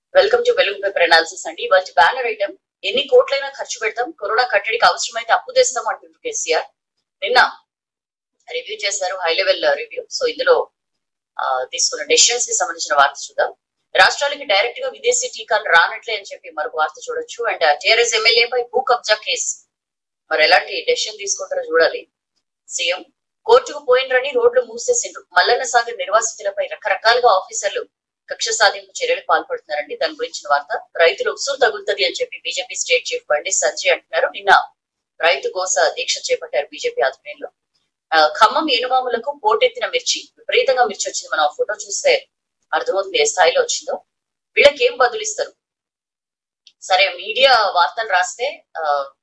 Welcome to Velugu paper analysis అండి ఇవాళ banner item ఎన్ని కోట్లైనా ఖర్చు పెడతాం కరోనా కట్టడికి అవసరమైతే అప్పు తెస్తాం అంటుండ్రు కేసీఆర్ నిన్న రివ్యూ చేశారు హై లెవెల్ రివ్యూ సో ఇందులో ఆ, తీసుకున్న డెసిషన్స్ కి సంబంధించిన వార్త చూద్దాం రాష్ట్రాలకి డైరెక్ట్ గా విదేశీ టీకాలు రానట్లే అని చెప్పి మరొక వార్త చూడొచ్చు అండ్ టీఆర్ఎస్ ఎమ్మెల్యేపై భూ కబ్జా కేసు మరి ఎలాంటి డెసిషన్ తీసుకుంటారో చూడాలి సీఎం కోర్టుకు పోయినరని రోడ్లు మూసేసిండ్రు మల్లన్న సాగర్ నిర్వాసితులపై రకరకాలుగా ఆఫీసర్లు కక్ష సాధింపు చర్యలకు పాల్పడుతున్నారండి దాని గురించిన వార్త రైతులు ఉసురు తగులుతుంది అని చెప్పి బీజేపీ స్టేట్ చీఫ్ బండి సంజయ్ అంటున్నారు నిన్న రైతు గోస దీక్ష చేపట్టారు బీజేపీ ఆధ్వర్యంలో ఆ, ఖమ్మం ఏనుమాములకు పోటెత్తిన మిర్చి విపరీతంగా మిర్చి వచ్చింది మనం ఆ ఫోటో చూస్తే అర్థమవుతుంది ఏ స్థాయిలో వచ్చిందో వీళ్ళకి ఏం బదులిస్తారు సరే మీడియా వార్తలు రాస్తే ఆ,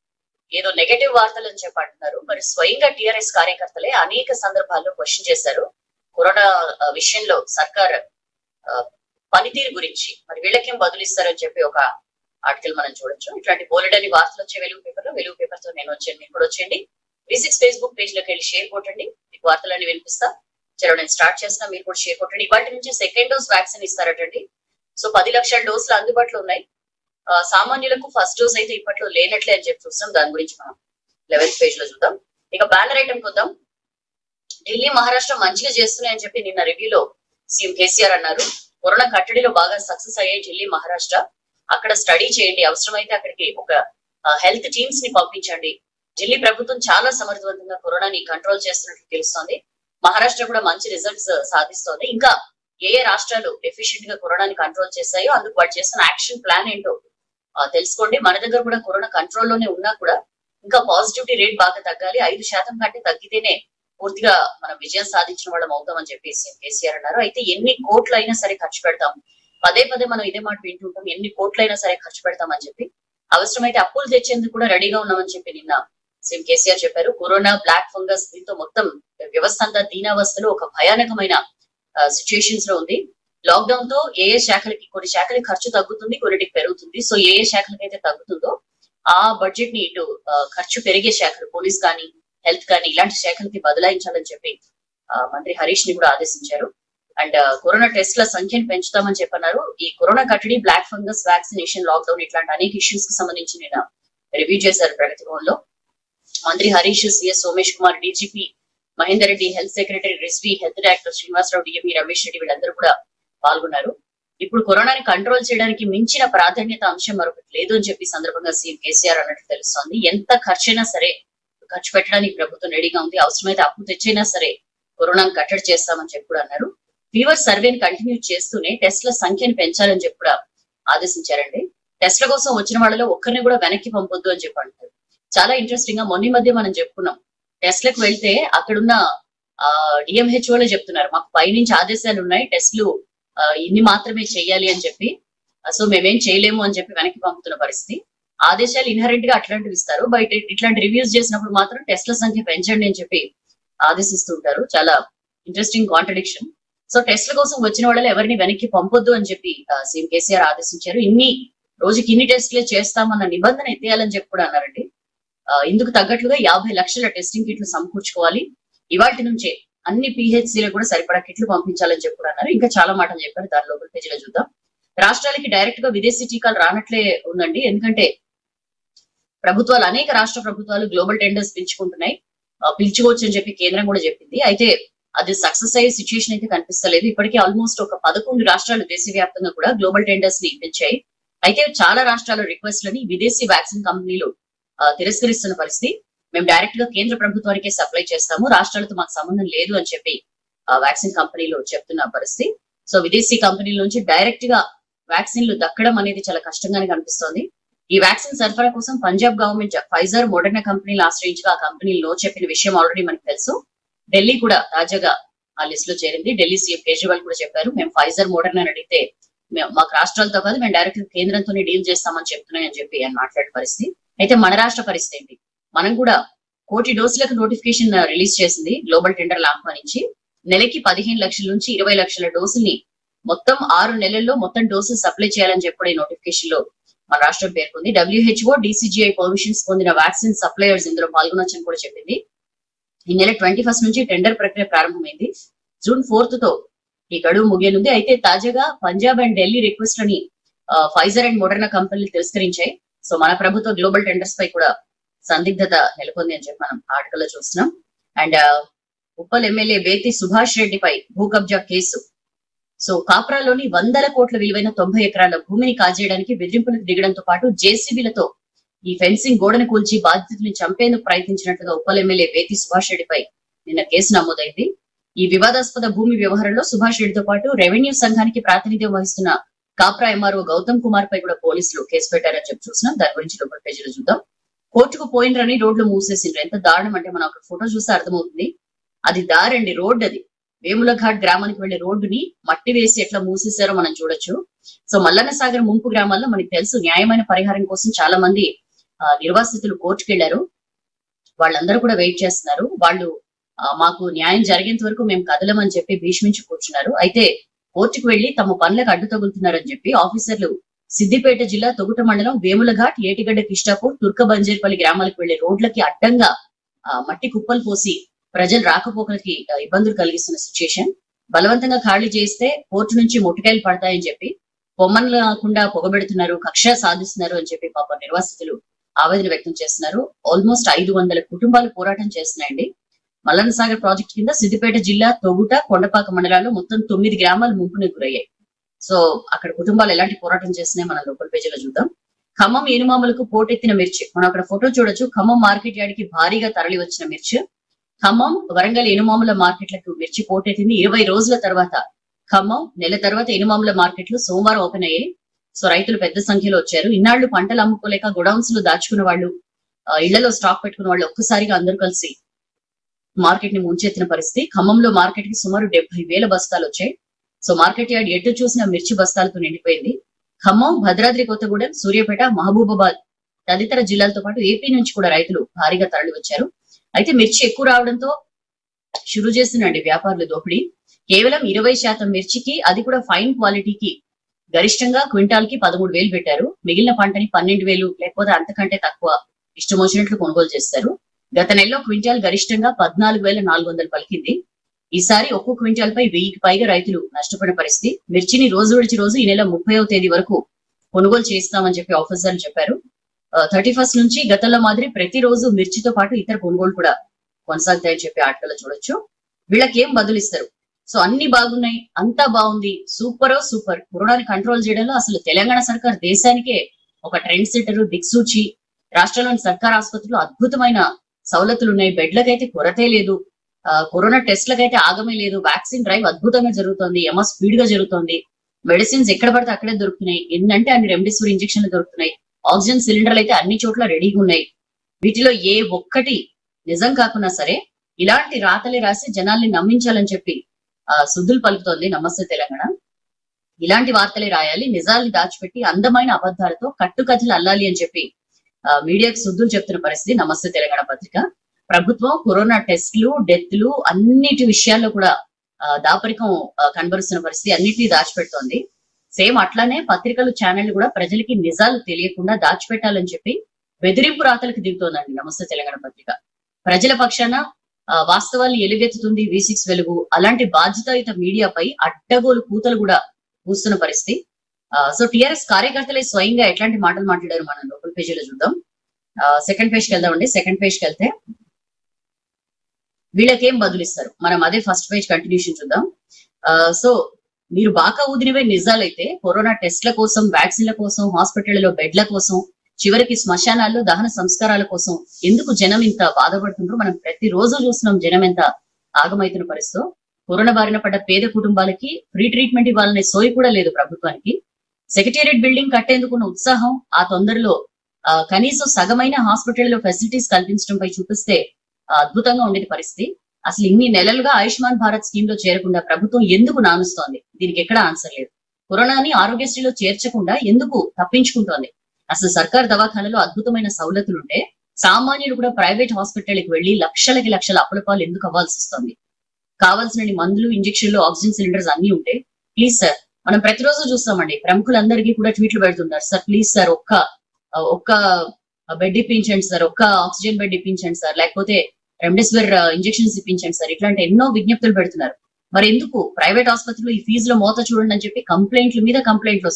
ఏదో నెగటివ్ వార్తలు అని చెప్పి అంటున్నారు మరి స్వయంగా టిఆర్ఎస్ కార్యకర్తలే అనేక సందర్భాల్లో క్వశ్చన్ చేశారు కరోనా ఆ, విషయంలో సర్కార్ ఆ, పనితీరు గురించి మరి వీళ్ళకేం బదులిస్తారని చెప్పి ఒక ఆర్టికల్ మనం చూడొచ్చు ఇట్లాంటి బోలెడని వార్తలు వచ్చే వెలుగు పేపర్ లో వెలుగు పేపర్ తో నేను వచ్చాను మీరు కూడా వచ్చేయండి వి సిక్స్ ఫేస్బుక్ పేజ్ లోకి వెళ్ళి షేర్ కొట్టండి మీకు వార్తలన్నీ వినిపిస్తా చలో నేను స్టార్ట్ చేస్తున్నా మీరు కూడా షేర్ కొట్టండి ఇవాటి నుంచి సెకండ్ డోస్ వ్యాక్సిన్ ఇస్తారటండి సో పది లక్షల డోసులు అందుబాటులో ఉన్నాయి ఆ, సామాన్యులకు ఫస్ట్ డోస్ అయితే ఇప్పట్లో లేనట్లే అని చెప్పి చూస్తాం దాని గురించి మనం లెవెన్త్ పేజ్ లో చూద్దాం ఇక బ్యానర్ ఐటమ్ కొద్దాం ఢిల్లీ మహారాష్ట్ర మంచిగా చేస్తున్నాయని చెప్పి నిన్న రివ్యూలో సీఎం కేసీఆర్ అన్నారు కరోనా కట్టడిలో బాగా సక్సెస్ అయ్యాయి ఢిల్లీ మహారాష్ట్ర అక్కడ స్టడీ చేయండి అవసరమైతే అక్కడికి ఒక హెల్త్ టీమ్స్ ని పంపించండి ఢిల్లీ ప్రభుత్వం చాలా సమర్థవంతంగా కరోనాని కంట్రోల్ చేస్తున్నట్టు తెలుస్తోంది మహారాష్ట్ర కూడా మంచి రిజల్ట్స్ సాధిస్తోంది ఇంకా ఏ ఏ రాష్ట్రాలు ఎఫిషియెంట్ గా కరోనాని కంట్రోల్ చేశాయో అందుకు వాళ్ళు చేస్తున్న యాక్షన్ ప్లాన్ ఏంటో ఆ, తెలుసుకోండి మన దగ్గర కూడా కరోనా కంట్రోల్ లోనే ఉన్నా కూడా ఇంకా పాజిటివిటీ రేట్ బాగా తగ్గాలి ఐదు శాతం కంటే తగ్గితేనే పూర్తిగా మనం విజయం సాధించిన వాళ్ళం అవుతామని చెప్పేసి కేసీఆర్ అన్నారు అయితే ఎన్ని కోట్లు అయినా సరే ఖర్చు పెడతాం పదే పదే మనం ఇదే మాట వింటుంటాం ఎన్ని కోట్లైనా సరే ఖర్చు పెడతామని చెప్పి అవసరమైతే అప్పులు తెచ్చేందుకు కూడా రెడీగా ఉన్నామని చెప్పి నిన్న సీఎం కేసీఆర్ చెప్పారు కరోనా బ్లాక్ ఫంగస్ దీంతో మొత్తం వ్యవస్థ అంతా దీనావస్థలో ఒక భయానకమైన సిచ్యుయేషన్స్ లో ఉంది లాక్డౌన్ తో ఏ ఏ శాఖలకి కొన్ని శాఖలకి ఖర్చు తగ్గుతుంది కొన్నిటికి పెరుగుతుంది సో ఏ ఏ శాఖలకి అయితే తగ్గుతుందో ఆ బడ్జెట్ ని ఇటు ఆ, ఖర్చు పెరిగే శాఖలు పోలీస్ కానీ హెల్త్ కానీ ఇలాంటి శాఖలకి బదలాయించాలని చెప్పి ఆ, మంత్రి హరీష్ ని కూడా ఆదేశించారు అండ్ కరోనా టెస్ట్ల సంఖ్యను పెంచుతామని చెప్పన్నారు ఈ కరోనా కట్టడి బ్లాక్ ఫంగస్ వ్యాక్సినేషన్ లాక్డౌన్ ఇట్లాంటి అనేక ఇష్యూస్ కి సంబంధించి నిన్న రివ్యూ చేశారు ప్రగతి భవన్ లో మంత్రి Harish CS Somesh Kumar DGP Mahender Reddy health secretary Rizvi health director Srinivasarao DME Ramesh Reddy వీళ్ళందరూ కూడా పాల్గొన్నారు ఇప్పుడు కరోనాని కంట్రోల్ చేయడానికి మించిన ప్రాధాన్యత అంశం మరొకటి లేదు అని చెప్పి ఈ సందర్భంగా సీఎం కేసీఆర్ అన్నట్టు తెలుస్తోంది ఎంత ఖర్చైనా సరే ఖర్చు పెట్టడానికి ప్రభుత్వం రెడీగా ఉంది అవసరమైతే అప్పు తెచ్చైనా సరే కరోనాను కట్టడి చేస్తామని చెప్పి కూడా అన్నారు ఫీవర్ సర్వేని కంటిన్యూ చేస్తూనే టెస్ట్ల సంఖ్యను పెంచాలని చెప్పి కూడా ఆదేశించారండి టెస్ట్ల కోసం వచ్చిన వాళ్ళలో ఒక్కరిని కూడా వెనక్కి పంపొద్దు అని చెప్పి అంటారు చాలా ఇంట్రెస్టింగ్ గా మొన్న ఈ మధ్య మనం చెప్పుకున్నాం టెస్ట్లకు వెళ్తే అక్కడున్న ఆ డిఎంహెచ్ఓలే చెప్తున్నారు మాకు పైనుంచి ఆదేశాలు ఉన్నాయి టెస్ట్లు ఆ, ఇన్ని మాత్రమే చేయాలి అని చెప్పి సో మేమేం చేయలేము అని చెప్పి వెనక్కి పంపుతున్న పరిస్థితి ఆదేశాలు ఇన్హరెంట్ గా అట్లాంటివి ఇస్తారు బయట ఇట్లాంటి రివ్యూస్ చేసినప్పుడు మాత్రం టెస్ట్ల సంఖ్య పెంచండి అని చెప్పి ఆదేశిస్తుంటారు చాలా ఇంట్రెస్టింగ్ కాంట్రడిక్షన్ సో టెస్ట్ల కోసం వచ్చిన వాళ్ళని ఎవరిని వెనక్కి పంపొద్దు అని చెప్పి సీఎం కేసీఆర్ ఆదేశించారు ఇన్ని రోజుకి ఇన్ని టెస్ట్లే చేస్తామన్న నిబంధన ఎత్తేయాలని చెప్పి కూడా అన్నారండి ఆ, ఇందుకు తగ్గట్లుగా యాభై లక్షల టెస్టింగ్ కిట్లు సమకూర్చుకోవాలి ఇవాటి నుంచే అన్ని పిహెచ్సిలకు కూడా సరిపడా కిట్లు పంపించాలని చెప్పి కూడా అన్నారు ఇంకా చాలా మాటలు చెప్పారు దాని లోపల పేజీలో చూద్దాం రాష్ట్రాలకి డైరెక్ట్ గా విదేశీ టీకాలు రానట్లే ఉందండి ఎందుకంటే ప్రభుత్వాలు అనేక రాష్ట్ర ప్రభుత్వాలు గ్లోబల్ టెండర్స్ పిలుచుకుంటున్నాయి ఆ, పిలుచుకోవచ్చు అని చెప్పి కేంద్రం కూడా చెప్పింది అయితే అది సక్సెస్ అయ్యే సిచ్యుయేషన్ అయితే కనిపిస్తలేదు ఇప్పటికే ఆల్మోస్ట్ ఒక పదకొండు రాష్ట్రాలు దేశవ్యాప్తంగా కూడా గ్లోబల్ టెండర్స్ ని పిలిచాయి అయితే చాలా రాష్ట్రాల రిక్వెస్ట్లని విదేశీ వ్యాక్సిన్ కంపెనీలు ఆ, తిరస్కరిస్తున్న పరిస్థితి మేము డైరెక్ట్ గా కేంద్ర ప్రభుత్వానికే సప్లై చేస్తాము రాష్ట్రాలతో మాకు సంబంధం లేదు అని చెప్పి ఆ, వ్యాక్సిన్ కంపెనీలు చెప్తున్న పరిస్థితి సో విదేశీ కంపెనీల నుంచి డైరెక్ట్ గా వ్యాక్సిన్లు దక్కడం అనేది చాలా కష్టంగానే కనిపిస్తోంది ఈ వ్యాక్సిన్ సరఫరా కోసం పంజాబ్ గవర్నమెంట్ ఫైజర్ మోడర్నా కంపెనీలు ఆశ్రయించగా ఆ కంపెనీలు నో చెప్పిన విషయం ఆల్రెడీ మనకు తెలుసు ఢిల్లీ కూడా తాజాగా ఆ లిస్ట్ లో చేరింది ఢిల్లీ సీఎం కేజ్రీవాల్ కూడా చెప్పారు మేము ఫైజర్ మోడర్నా అని అడిగితే మేము మాకు రాష్ట్రాలతో కాదు మేము డైరెక్ట్ కేంద్రంతోనే డీల్ చేస్తామని చెప్తున్నాయని చెప్పి ఆయన మాట్లాడే పరిస్థితి అయితే మన రాష్ట్ర పరిస్థితి ఏంటి మనం కూడా కోటి డోసులకు నోటిఫికేషన్ రిలీజ్ చేసింది గ్లోబల్ టెండర్లు ఆహ్వానించి నెలకి పదిహేను లక్షల నుంచి ఇరవై లక్షల డోసుల్ని మొత్తం ఆరు నెలల్లో మొత్తం డోసులు సప్లై చేయాలని చెప్పి కూడా ఈ నోటిఫికేషన్ లో మన రాష్ట్రం పేర్కొంది డబ్ల్యూహెచ్ఓ డిసిజిఐ పర్మిషన్స్ పొందిన వ్యాక్సిన్ సప్లయర్స్ ఇందులో పాల్గొనొచ్చని కూడా చెప్పింది ఈ నెల ట్వంటీ ఫస్ట్ నుంచి టెండర్ ప్రక్రియ ప్రారంభమైంది జూన్ ఫోర్త్ తో ఈ గడువు ముగియనుంది అయితే తాజాగా పంజాబ్ అండ్ ఢిల్లీ రిక్వెస్ట్ లని ఫైజర్ అండ్ మోడర్నా కంపెనీలు తిరస్కరించాయి సో మన ప్రభుత్వ గ్లోబల్ టెండర్స్ పై కూడా సందిగ్ధత నెలకొంది అని చెప్పి మనం ఆర్టికల్ లో చూస్తున్నాం అండ్ ఉప్పల్ ఎమ్మెల్యే బేతి సుభాష్ రెడ్డిపై భూ కబ్జా కేసు సో కాప్రాలోని వందల కోట్ల విలువైన తొంభై ఎకరాల భూమిని కాజేయడానికి బెదిరింపులకు దిగడంతో పాటు జేసీబీలతో ఈ ఫెన్సింగ్ గోడను కూల్చి బాధితుల్ని చంపేందుకు ప్రయత్నించినట్లుగా ఉప్పల్ ఎమ్మెల్యే బేతి సుభాష్ రెడ్డిపై నిన్న కేసు నమోదైంది ఈ వివాదాస్పద భూమి వ్యవహారంలో సుభాష్ రెడ్డితో పాటు రెవెన్యూ సంఘానికి ప్రాతినిధ్యం వహిస్తున్న కాప్రా ఎంఆర్ఓ గౌతమ్ కుమార్ పై కూడా పోలీసులు కేసు పెట్టారని చెప్పి చూసినాం దాని గురించి లోపల పేజీలో చూద్దాం కోర్టుకు పోయినరని రోడ్లు మూసేసిండ్రు ఎంత దారుణం అంటే మనం అక్కడ ఫోటో చూస్తే అర్థమవుతుంది అది దారండి రోడ్ అది వేముల ఘాట్ గ్రామానికి వెళ్లే రోడ్డుని మట్టి వేసి ఎట్లా మూసేశారో మనం చూడొచ్చు సో మల్లన్న సాగర్ ముంపు గ్రామాల్లో మనకి తెలుసు న్యాయమైన పరిహారం కోసం చాలా మంది ఆ, నిర్వాసితులు కోర్టుకు వెళ్లారు వాళ్ళందరూ కూడా వెయిట్ చేస్తున్నారు వాళ్ళు ఆ, మాకు న్యాయం జరిగేంత వరకు మేము కదలమని చెప్పి భీష్మించి కూర్చున్నారు అయితే కోర్టుకు వెళ్లి తమ పనులకు అడ్డు తగులుతున్నారని చెప్పి ఆఫీసర్లు సిద్దిపేట జిల్లా తొగుట మండలం వేములఘాట్ ఏటిగడ్డ కిష్టాపూర్ తుర్క బంజేర్పల్లి గ్రామాలకు వెళ్లే రోడ్లకి అడ్డంగా ఆ, మట్టి కుప్పలు పోసి ప్రజలు రాకపోకలకి ఆ, ఇబ్బందులు కలిగిస్తున్న సిచ్యుయేషన్ బలవంతంగా ఖాళీ చేస్తే కోర్టు నుంచి మొట్టికాయలు పడతాయని చెప్పి పొమ్మనకుండా పొగబెడుతున్నారు కక్ష సాధిస్తున్నారు అని చెప్పి పాప నిర్వాసితులు ఆవేదన వ్యక్తం చేస్తున్నారు ఆల్మోస్ట్ ఐదు వందల కుటుంబాలు పోరాటం చేస్తున్నాయండి మల్లన్న సాగర్ ప్రాజెక్ట్ కింద సిద్దిపేట జిల్లా తొగుట కొండపాక మండలాల్లో మొత్తం తొమ్మిది గ్రామాలు ముంపునకు గురయ్యాయి సో అక్కడ కుటుంబాలు ఎలాంటి పోరాటం చేస్తున్నాయి మనం లోపల పేజీలో చూద్దాం ఖమ్మం ఏనుమామలకు పోటెత్తిన మిర్చి మనం అక్కడ ఫోటో చూడొచ్చు ఖమ్మం మార్కెట్ యార్డ్కి భారీగా తరలి వచ్చిన మిర్చి ఖమ్మం వరంగల్ ఎనుమాముల మార్కెట్లకు మిర్చి పోటెత్తింది ఇరవై రోజుల తర్వాత ఖమ్మం నెల తర్వాత ఎనుమాముల మార్కెట్లు సోమవారం ఓపెన్ అయ్యాయి సో రైతులు పెద్ద సంఖ్యలో వచ్చారు ఇన్నాళ్లు పంటలు అమ్ముకోలేక గొడౌన్స్ లో దాచుకున్న వాళ్ళు ఆ, ఇళ్లలో స్టాక్ పెట్టుకున్న వాళ్ళు ఒక్కసారిగా అందరూ కలిసి మార్కెట్ ని ముంచెత్తిన పరిస్థితి ఖమ్మంలో మార్కెట్ కి సుమారు డెబ్బై వేల బస్తాలు వచ్చాయి సో మార్కెట్ యార్డ్ ఎటు చూసిన మిర్చి బస్తాలతో నిండిపోయింది ఖమ్మం భద్రాద్రి కొత్తగూడెం సూర్యాపేట మహబూబాబాద్ తదితర జిల్లాలతో పాటు ఏపీ నుంచి కూడా రైతులు భారీగా తరలి వచ్చారు అయితే మిర్చి ఎక్కువ రావడంతో షురు చేసిందండి వ్యాపారులు దోపిడీ కేవలం ఇరవై శాతం మిర్చికి అది కూడా ఫైన్ క్వాలిటీకి గరిష్టంగా క్వింటాల్ కి పదమూడు వేలు పెట్టారు మిగిలిన పంటని పన్నెండు వేలు లేకపోతే అంతకంటే తక్కువ ఇష్టం వచ్చినట్లు కొనుగోలు చేస్తారు గత నెలలో క్వింటాల్ గరిష్టంగా పద్నాలుగు వేల నాలుగు వందలు పలికింది ఈసారి ఒక్కో క్వింటాల్ పై వెయ్యికి పైగా రైతులు నష్టపోయిన పరిస్థితి మిర్చిని రోజు విడిచి రోజు ఈ నెల ముప్పైవ తేదీ వరకు కొనుగోలు చేస్తామని చెప్పి ఆఫీసర్లు చెప్పారు థర్టీ ఫస్ట్ నుంచి గతంలో మాదిరి ప్రతిరోజు మిర్చితో పాటు ఇతర కొనుగోలు కూడా కొనసాగుతాయని చెప్పి ఆటలో చూడొచ్చు వీళ్ళకి ఏం బదులిస్తారు సో అన్ని బాగున్నాయి అంతా బాగుంది సూపర్ సూపర్ కరోనాని కంట్రోల్ చేయడంలో అసలు తెలంగాణ సర్కార్ దేశానికే ఒక ట్రెండ్ సెటర్ దిక్సూచి రాష్ట్రంలోని సర్కార్ ఆసుపత్రులు అద్భుతమైన సవలతులు ఉన్నాయి బెడ్లకైతే కొరతే లేదు ఆ, కరోనా టెస్ట్లకైతే ఆగమే లేదు వ్యాక్సిన్ డ్రైవ్ అద్భుతంగా జరుగుతోంది ఎమ స్పీడ్ గా జరుగుతోంది మెడిసిన్స్ ఎక్కడ పడితే అక్కడే దొరుకుతున్నాయి ఏంటంటే అన్ని రెమ్డెసివిర్ ఇంజక్షన్లు దొరుకుతున్నాయి ఆక్సిజన్ సిలిండర్లు అయితే అన్ని చోట్ల రెడీగా ఉన్నాయి వీటిలో ఏ ఒక్కటి నిజం కాకున్నా సరే ఇలాంటి రాతలే రాసి జనాల్ని నమ్మించాలని చెప్పి ఆ సుద్దులు పలుకుతోంది నమస్తే తెలంగాణ ఇలాంటి వార్తలే రాయాలి నిజాల్ని దాచిపెట్టి అందమైన అబద్ధాలతో కట్టుకథలు అల్లాలి అని చెప్పి ఆ, మీడియాకి సుద్దులు చెప్తున్న పరిస్థితి నమస్తే తెలంగాణ పత్రిక ప్రభుత్వం కరోనా టెస్టులు డెత్లు అన్నిటి విషయాల్లో కూడా ఆ, దాపరికం ఆ, కనబరుస్తున్న పరిస్థితి అన్నిటినీ దాచిపెడుతోంది సేమ్ అట్లానే పత్రికలు ఛానళ్లు కూడా ప్రజలకి నిజాలు తెలియకుండా దాచిపెట్టాలని చెప్పి బెదిరింపు రాతలకు దిగుతోందండి నమస్తే తెలంగాణ పత్రిక ప్రజల పక్షాన ఆ, వాస్తవాలు ఎలుగెత్తుతుంది వి సిక్స్ వెలుగు అలాంటి బాధ్యతాయుత మీడియాపై అడ్డగోలు కూతలు కూడా కూస్తున్న పరిస్థితి ఆ, సో టిఆర్ఎస్ కార్యకర్తలే స్వయంగా ఎట్లాంటి మాటలు మాట్లాడారు మనం లోపల పేజీలో చూద్దాం సెకండ్ పేజ్ కి వెళ్దామండి సెకండ్ పేజ్ కి వెళ్తే వీళ్ళకేం బదులిస్తారు మనం అదే ఫస్ట్ పేజ్ కంటిన్యూషన్ చూద్దాం ఆ, సో మీరు బాగా ఊదినవే నిజాలైతే కరోనా టెస్ట్ల కోసం వ్యాక్సిన్ల కోసం హాస్పిటళ్లలో బెడ్ల కోసం చివరికి శ్మశానాల్లో దహన సంస్కారాల కోసం ఎందుకు జనం ఇంత బాధపడుతుండ్రో మనం ప్రతిరోజు చూస్తున్నాం జనం ఎంత ఆగమైతున్న పరిస్థితి కరోనా బారిన పడ్డ పేద కుటుంబాలకి ఫ్రీ ట్రీట్మెంట్ ఇవ్వాలనే సోయి కూడా లేదు ప్రభుత్వానికి సెక్రటేరియట్ బిల్డింగ్ కట్టేందుకున్న ఉత్సాహం ఆ తొందరలో ఆ, కనీసం సగమైన హాస్పిటల్లో ఫెసిలిటీస్ కల్పించడంపై చూపిస్తే ఆ, అద్భుతంగా ఉండేది పరిస్థితి అసలు ఇన్ని నెలలుగా ఆయుష్మాన్ భారత్ స్కీమ్ లో చేరకుండా ప్రభుత్వం ఎందుకు నానుస్తోంది దీనికి ఎక్కడ ఆన్సర్ లేదు కరోనాని ఆరోగ్యశ్రీలో చేర్చకుండా ఎందుకు తప్పించుకుంటోంది అసలు సర్కార్ దవాఖానలో అద్భుతమైన సౌలతులుంటే సామాన్యులు కూడా ప్రైవేట్ హాస్పిటల్కి వెళ్లి లక్షలకి లక్షల అప్పులపాలు ఎందుకు అవ్వాల్సి వస్తుంది కావాల్సిన మందులు ఇంజక్షన్లు ఆక్సిజన్ సిలిండర్స్ అన్ని ఉంటే ప్లీజ్ సార్ మనం ప్రతిరోజు చూస్తామండి ప్రముఖులందరికీ కూడా ట్వీట్లు పెడుతుంటారు సార్ ప్లీజ్ సార్ ఒక్క ఒక్క బెడ్ ఇప్పించండి సార్ ఒక్క ఆక్సిజన్ బెడ్ ఇప్పించండి సార్ లేకపోతే రెమ్డెసివిర్ ఇంజక్షన్స్ ఇప్పించండి సార్ ఇట్లాంటి ఎన్నో విజ్ఞప్తులు పెడుతున్నారు మరి ఎందుకు ప్రైవేట్ ఆసుపత్రులు ఈ ఫీజులో మోత చూడండి అని చెప్పి కంప్లైంట్ల మీద కంప్లైంట్లు వస్తున్నాయి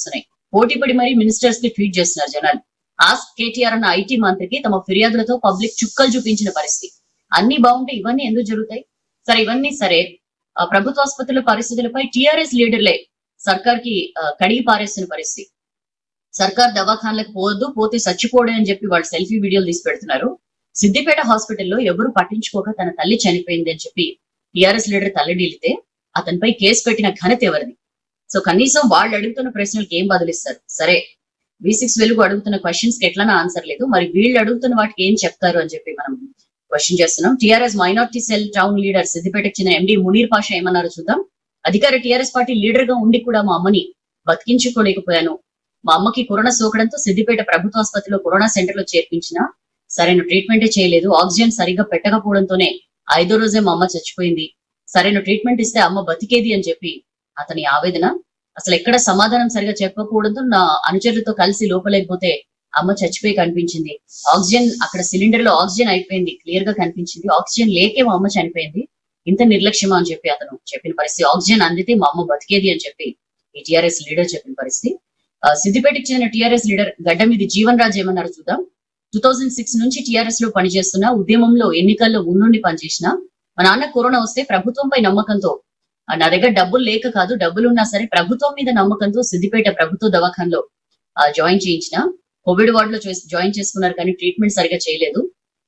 పోటీపడి మరీ మినిస్టర్స్ కి ట్వీట్ చేస్తున్నారు జనాలు ఆస్క్ కేటీఆర్ అన్న ఐటీ మంత్రికి తమ ఫిర్యాదులతో పబ్లిక్ చుక్కలు చూపించిన పరిస్థితి అన్ని బాగుంటే ఇవన్నీ ఎందుకు జరుగుతాయి సరే ఇవన్నీ సరే ఆ, ప్రభుత్వ ఆసుపత్రుల పరిస్థితులపై టిఆర్ఎస్ లీడర్లే సర్కార్ కి ఆ, కడిగి పారేస్తున్న పరిస్థితి సర్కార్ దవాఖాన్లకు పోవద్దు పోతే చచ్చిపోడే అని చెప్పి వాళ్ళు సెల్ఫీ వీడియోలు తీసి పెడుతున్నారు సిద్దిపేట హాస్పిటల్లో ఎవరు పట్టించుకోక తన తల్లి చనిపోయింది అని చెప్పి టిఆర్ఎస్ లీడర్ తల్లడిల్లితే అతనిపై కేసు పెట్టిన ఘనత ఎవరిది సో కనీసం వాళ్ళు అడుగుతున్న ప్రశ్నలకు ఏం బదులిస్తారు సరే వి సిక్స్ వెలుగు అడుగుతున్న క్వశ్చన్స్ కి ఎట్లా ఆన్సర్ లేదు మరి వీళ్ళు అడుగుతున్న వాటికి ఏం చెప్తారు అని చెప్పి మనం క్వశ్చన్ చేస్తున్నాం TRS minority cell town leader సిద్దిపేటకు చెందిన ఎండి మునీర్ పాషా ఏమన్నారో చూద్దాం అధికార టిఆర్ఎస్ పార్టీ లీడర్ గా ఉండి కూడా మా అమ్మని బతికించుకోలేకపోయాను మా అమ్మకి కరోనా సోకడంతో సిద్దిపేట ప్రభుత్వ ఆసుపత్రిలో కరోనా సెంటర్ లో చేర్పించిన సరైన ట్రీట్మెంటే చేయలేదు ఆక్సిజన్ సరిగ్గా పెట్టకపోవడంతోనే ఐదో రోజే మా అమ్మ చచ్చిపోయింది సరైన ట్రీట్మెంట్ ఇస్తే అమ్మ బతికేది అని చెప్పి అతని ఆవేదన అసలు ఎక్కడ సమాధానం సరిగా చెప్పకపోవడంతో నా అనుచరులతో కలిసి లోపలేకపోతే అమ్మ చచ్చిపోయి కనిపించింది ఆక్సిజన్ అక్కడ సిలిండర్ లో ఆక్సిజన్ అయిపోయింది క్లియర్ గా కనిపించింది ఆక్సిజన్ లేకే మా అమ్మ చనిపోయింది ఇంత నిర్లక్ష్యమా అని చెప్పి అతను చెప్పిన పరిస్థితి ఆక్సిజన్ అందితే మా అమ్మ బతికేది అని చెప్పి ఈ టిఆర్ఎస్ లీడర్ చెప్పిన పరిస్థితి ఆ, సిద్దిపేటకి చెందిన టిఆర్ఎస్ లీడర్ గడ్డమిది జీవన్ రాజ్ ఏమన్నారు చూద్దాం టూ థౌజండ్ సిక్స్ నుంచి టిఆర్ఎస్ లో పనిచేస్తున్న ఉద్యమంలో ఎన్నికల్లో ముందుండి పనిచేసిన మా నాన్న కరోనా వస్తే ప్రభుత్వంపై నమ్మకంతో ఆ, నా దగ్గర డబ్బులు లేక కాదు డబ్బులు ఉన్నా సరే ప్రభుత్వం మీద నమ్మకంతో సిద్దిపేట ప్రభుత్వ దవాఖానలో ఆ, జాయిన్ చేయించిన కోవిడ్ వార్డ్ లో చేస్- జాయిన్ చేసుకున్నారు కానీ ట్రీట్మెంట్ సరిగా చేయలేదు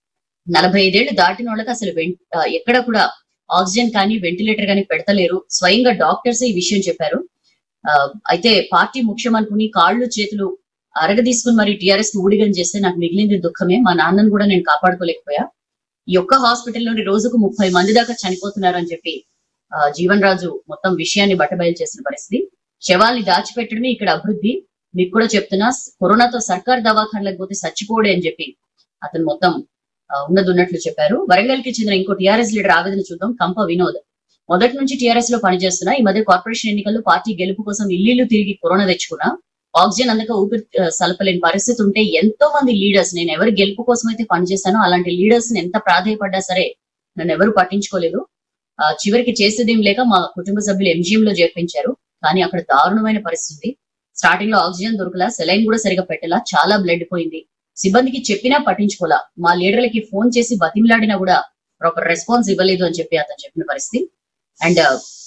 నలభై ఐదేళ్లు దాటిన వాళ్ళకి అసలు వెం- ఆ, ఎక్కడ కూడా ఆక్సిజన్ కానీ వెంటిలేటర్ కానీ పెడతలేరు స్వయంగా డాక్టర్స్ ఈ విషయం చెప్పారు ఆ, అయితే పార్టీ ముఖ్యం అనుకుని కాళ్ళు చేతులు అరగ తీసుకుని మరి టిఆర్ఎస్ కి ఊడిగం చేస్తే నాకు మిగిలింది దుఃఖమే మా నాన్నను కూడా నేను కాపాడుకోలేకపోయా ఈ ఒక్క హాస్పిటల్లోని రోజుకు ముప్పై మంది దాకా చనిపోతున్నారు అని చెప్పి ఆ, జీవన్ రాజు మొత్తం విషయాన్ని బట్టబయలు చేసిన పరిస్థితి శవాల్ని దాచిపెట్టడమే ఇక్కడ అభివృద్ధి మీకు కూడా చెప్తున్నా కరోనాతో సర్కార్ దవాఖానలకు పోతే చచ్చిపోడే అని చెప్పి అతను మొత్తం ఆ, ఉన్నది ఉన్నట్లు చెప్పారు వరంగల్ కి చెందిన ఇంకో టిఆర్ఎస్ లీడర్ ఆవేదన చూద్దాం కంప వినోద్ మొదటి నుంచి టిఆర్ఎస్ లో పనిచేస్తున్నా ఈ మధ్య కార్పొరేషన్ ఎన్నికల్లో పార్టీ గెలుపు కోసం ఇల్లు తిరిగి కరోనా తెచ్చుకున్నా ఆక్సిజన్ అందక ఊపిరి ఆ, సలపలేని పరిస్థితి ఉంటే ఎంతో మంది లీడర్స్ నేను ఎవరి గెలుపు కోసం అయితే పనిచేస్తానో అలాంటి లీడర్స్ ఎంత ప్రాధాయపడ్డా సరే నన్ను ఎవరు పట్టించుకోలేదు ఆ, చివరికి చేసేదేం లేక మా కుటుంబ సభ్యులు ఎంజిఎం లో చేర్పించారు కానీ అక్కడ దారుణమైన పరిస్థితి స్టార్టింగ్ లో ఆక్సిజన్ దొరకలా సెలైన్ కూడా సరిగా పెట్టలా చాలా బ్లడ్ పోయింది సిబ్బందికి చెప్పినా పట్టించుకోలా మా లీడర్లకి ఫోన్ చేసి బతిమలాడినా కూడా ప్రాపర్ రెస్పాన్స్ ఇవ్వలేదు అని చెప్పి అతను చెప్పిన పరిస్థితి అండ్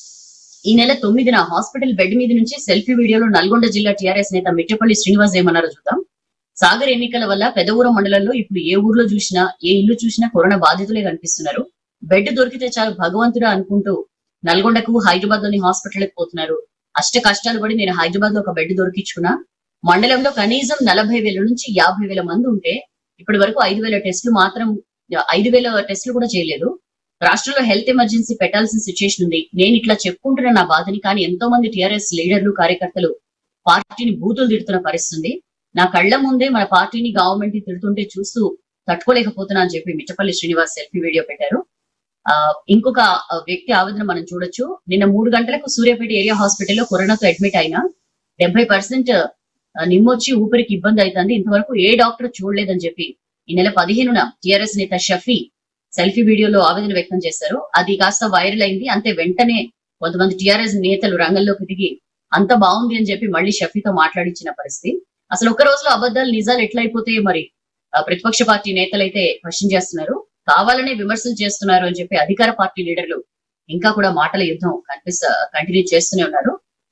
ఈ నెల తొమ్మిదిన హాస్పిటల్ బెడ్ మీద నుంచి సెల్ఫీ వీడియోలో నల్గొండ జిల్లా టీఆర్ఎస్ నేత మిట్టపల్లి శ్రీనివాస్ ఏమన్నారో చూద్దాం సాగర్ ఎన్నికల వల్ల పెదవూరం మండలంలో ఇప్పుడు ఏ ఊర్లో చూసినా ఏ ఇల్లు చూసినా కరోనా బాధితులే కనిపిస్తున్నారు బెడ్ దొరికితే చాలు భగవంతుడా అనుకుంటూ నల్గొండకు హైదరాబాద్ లోని హాస్పిటల్కి పోతున్నారు అష్ట కష్టాలు పడి నేను హైదరాబాద్ లో ఒక బెడ్ దొరికించుకున్నా మండలంలో కనీసం నలభై వేల నుంచి యాభై వేల మంది ఉంటే ఇప్పటి వరకు ఐదు వేల టెస్టులు మాత్రం ఐదు వేల టెస్టులు కూడా చేయలేదు రాష్ట్రంలో హెల్త్ ఎమర్జెన్సీ పెట్టాల్సిన సిచ్యుయేషన్ ఉంది నేను ఇట్లా చెప్పుకుంటున్న నా బాధని కానీ ఎంతో మంది టిఆర్ఎస్ లీడర్లు కార్యకర్తలు పార్టీని బూతులు తిడుతున్న పరిస్థితి ఉంది. నా కళ్ళ ముందే మన పార్టీని గవర్నమెంట్ ని తిడుతుంటే చూస్తూ తట్టుకోలేకపోతున్నా అని చెప్పి మిట్టపల్లి శ్రీనివాస్ సెల్ఫీ వీడియో పెట్టారు ఆ ఇంకొక ఆ, వ్యక్తి ఆవేదన మనం చూడొచ్చు నిన్న మూడు గంటలకు సూర్యాపేట ఏరియా హాస్పిటల్లో కరోనాతో అడ్మిట్ అయినా డెబ్బై పర్సెంట్ నిమ్మొచ్చి ఊపిరికి ఇబ్బంది అవుతుంది ఇంతవరకు ఏ డాక్టర్ చూడలేదని చెప్పి ఈ నెల పదిహేనున టిఆర్ఎస్ నేత షఫీ సెల్ఫీ వీడియోలో ఆవేదన వ్యక్తం చేశారు అది కాస్త వైరల్ అయింది అంతే వెంటనే కొంతమంది టిఆర్ఎస్ నేతలు రంగంలోకి దిగి అంత బాగుంది అని చెప్పి మళ్ళీ షఫీతో మాట్లాడించిన పరిస్థితి అసలు ఒక్క రోజులో అబద్ధాలు నిజాలు ఎట్లయిపోతాయి మరి ఆ, ప్రతిపక్ష పార్టీ నేతలైతే క్వశ్చన్ చేస్తున్నారు కావాలనే విమర్శలు చేస్తున్నారు అని చెప్పి అధికార పార్టీ లీడర్లు ఇంకా కూడా మాటల యుద్ధం కనిపిస్తా కంటిన్యూ చేస్తూనే ఉన్నారు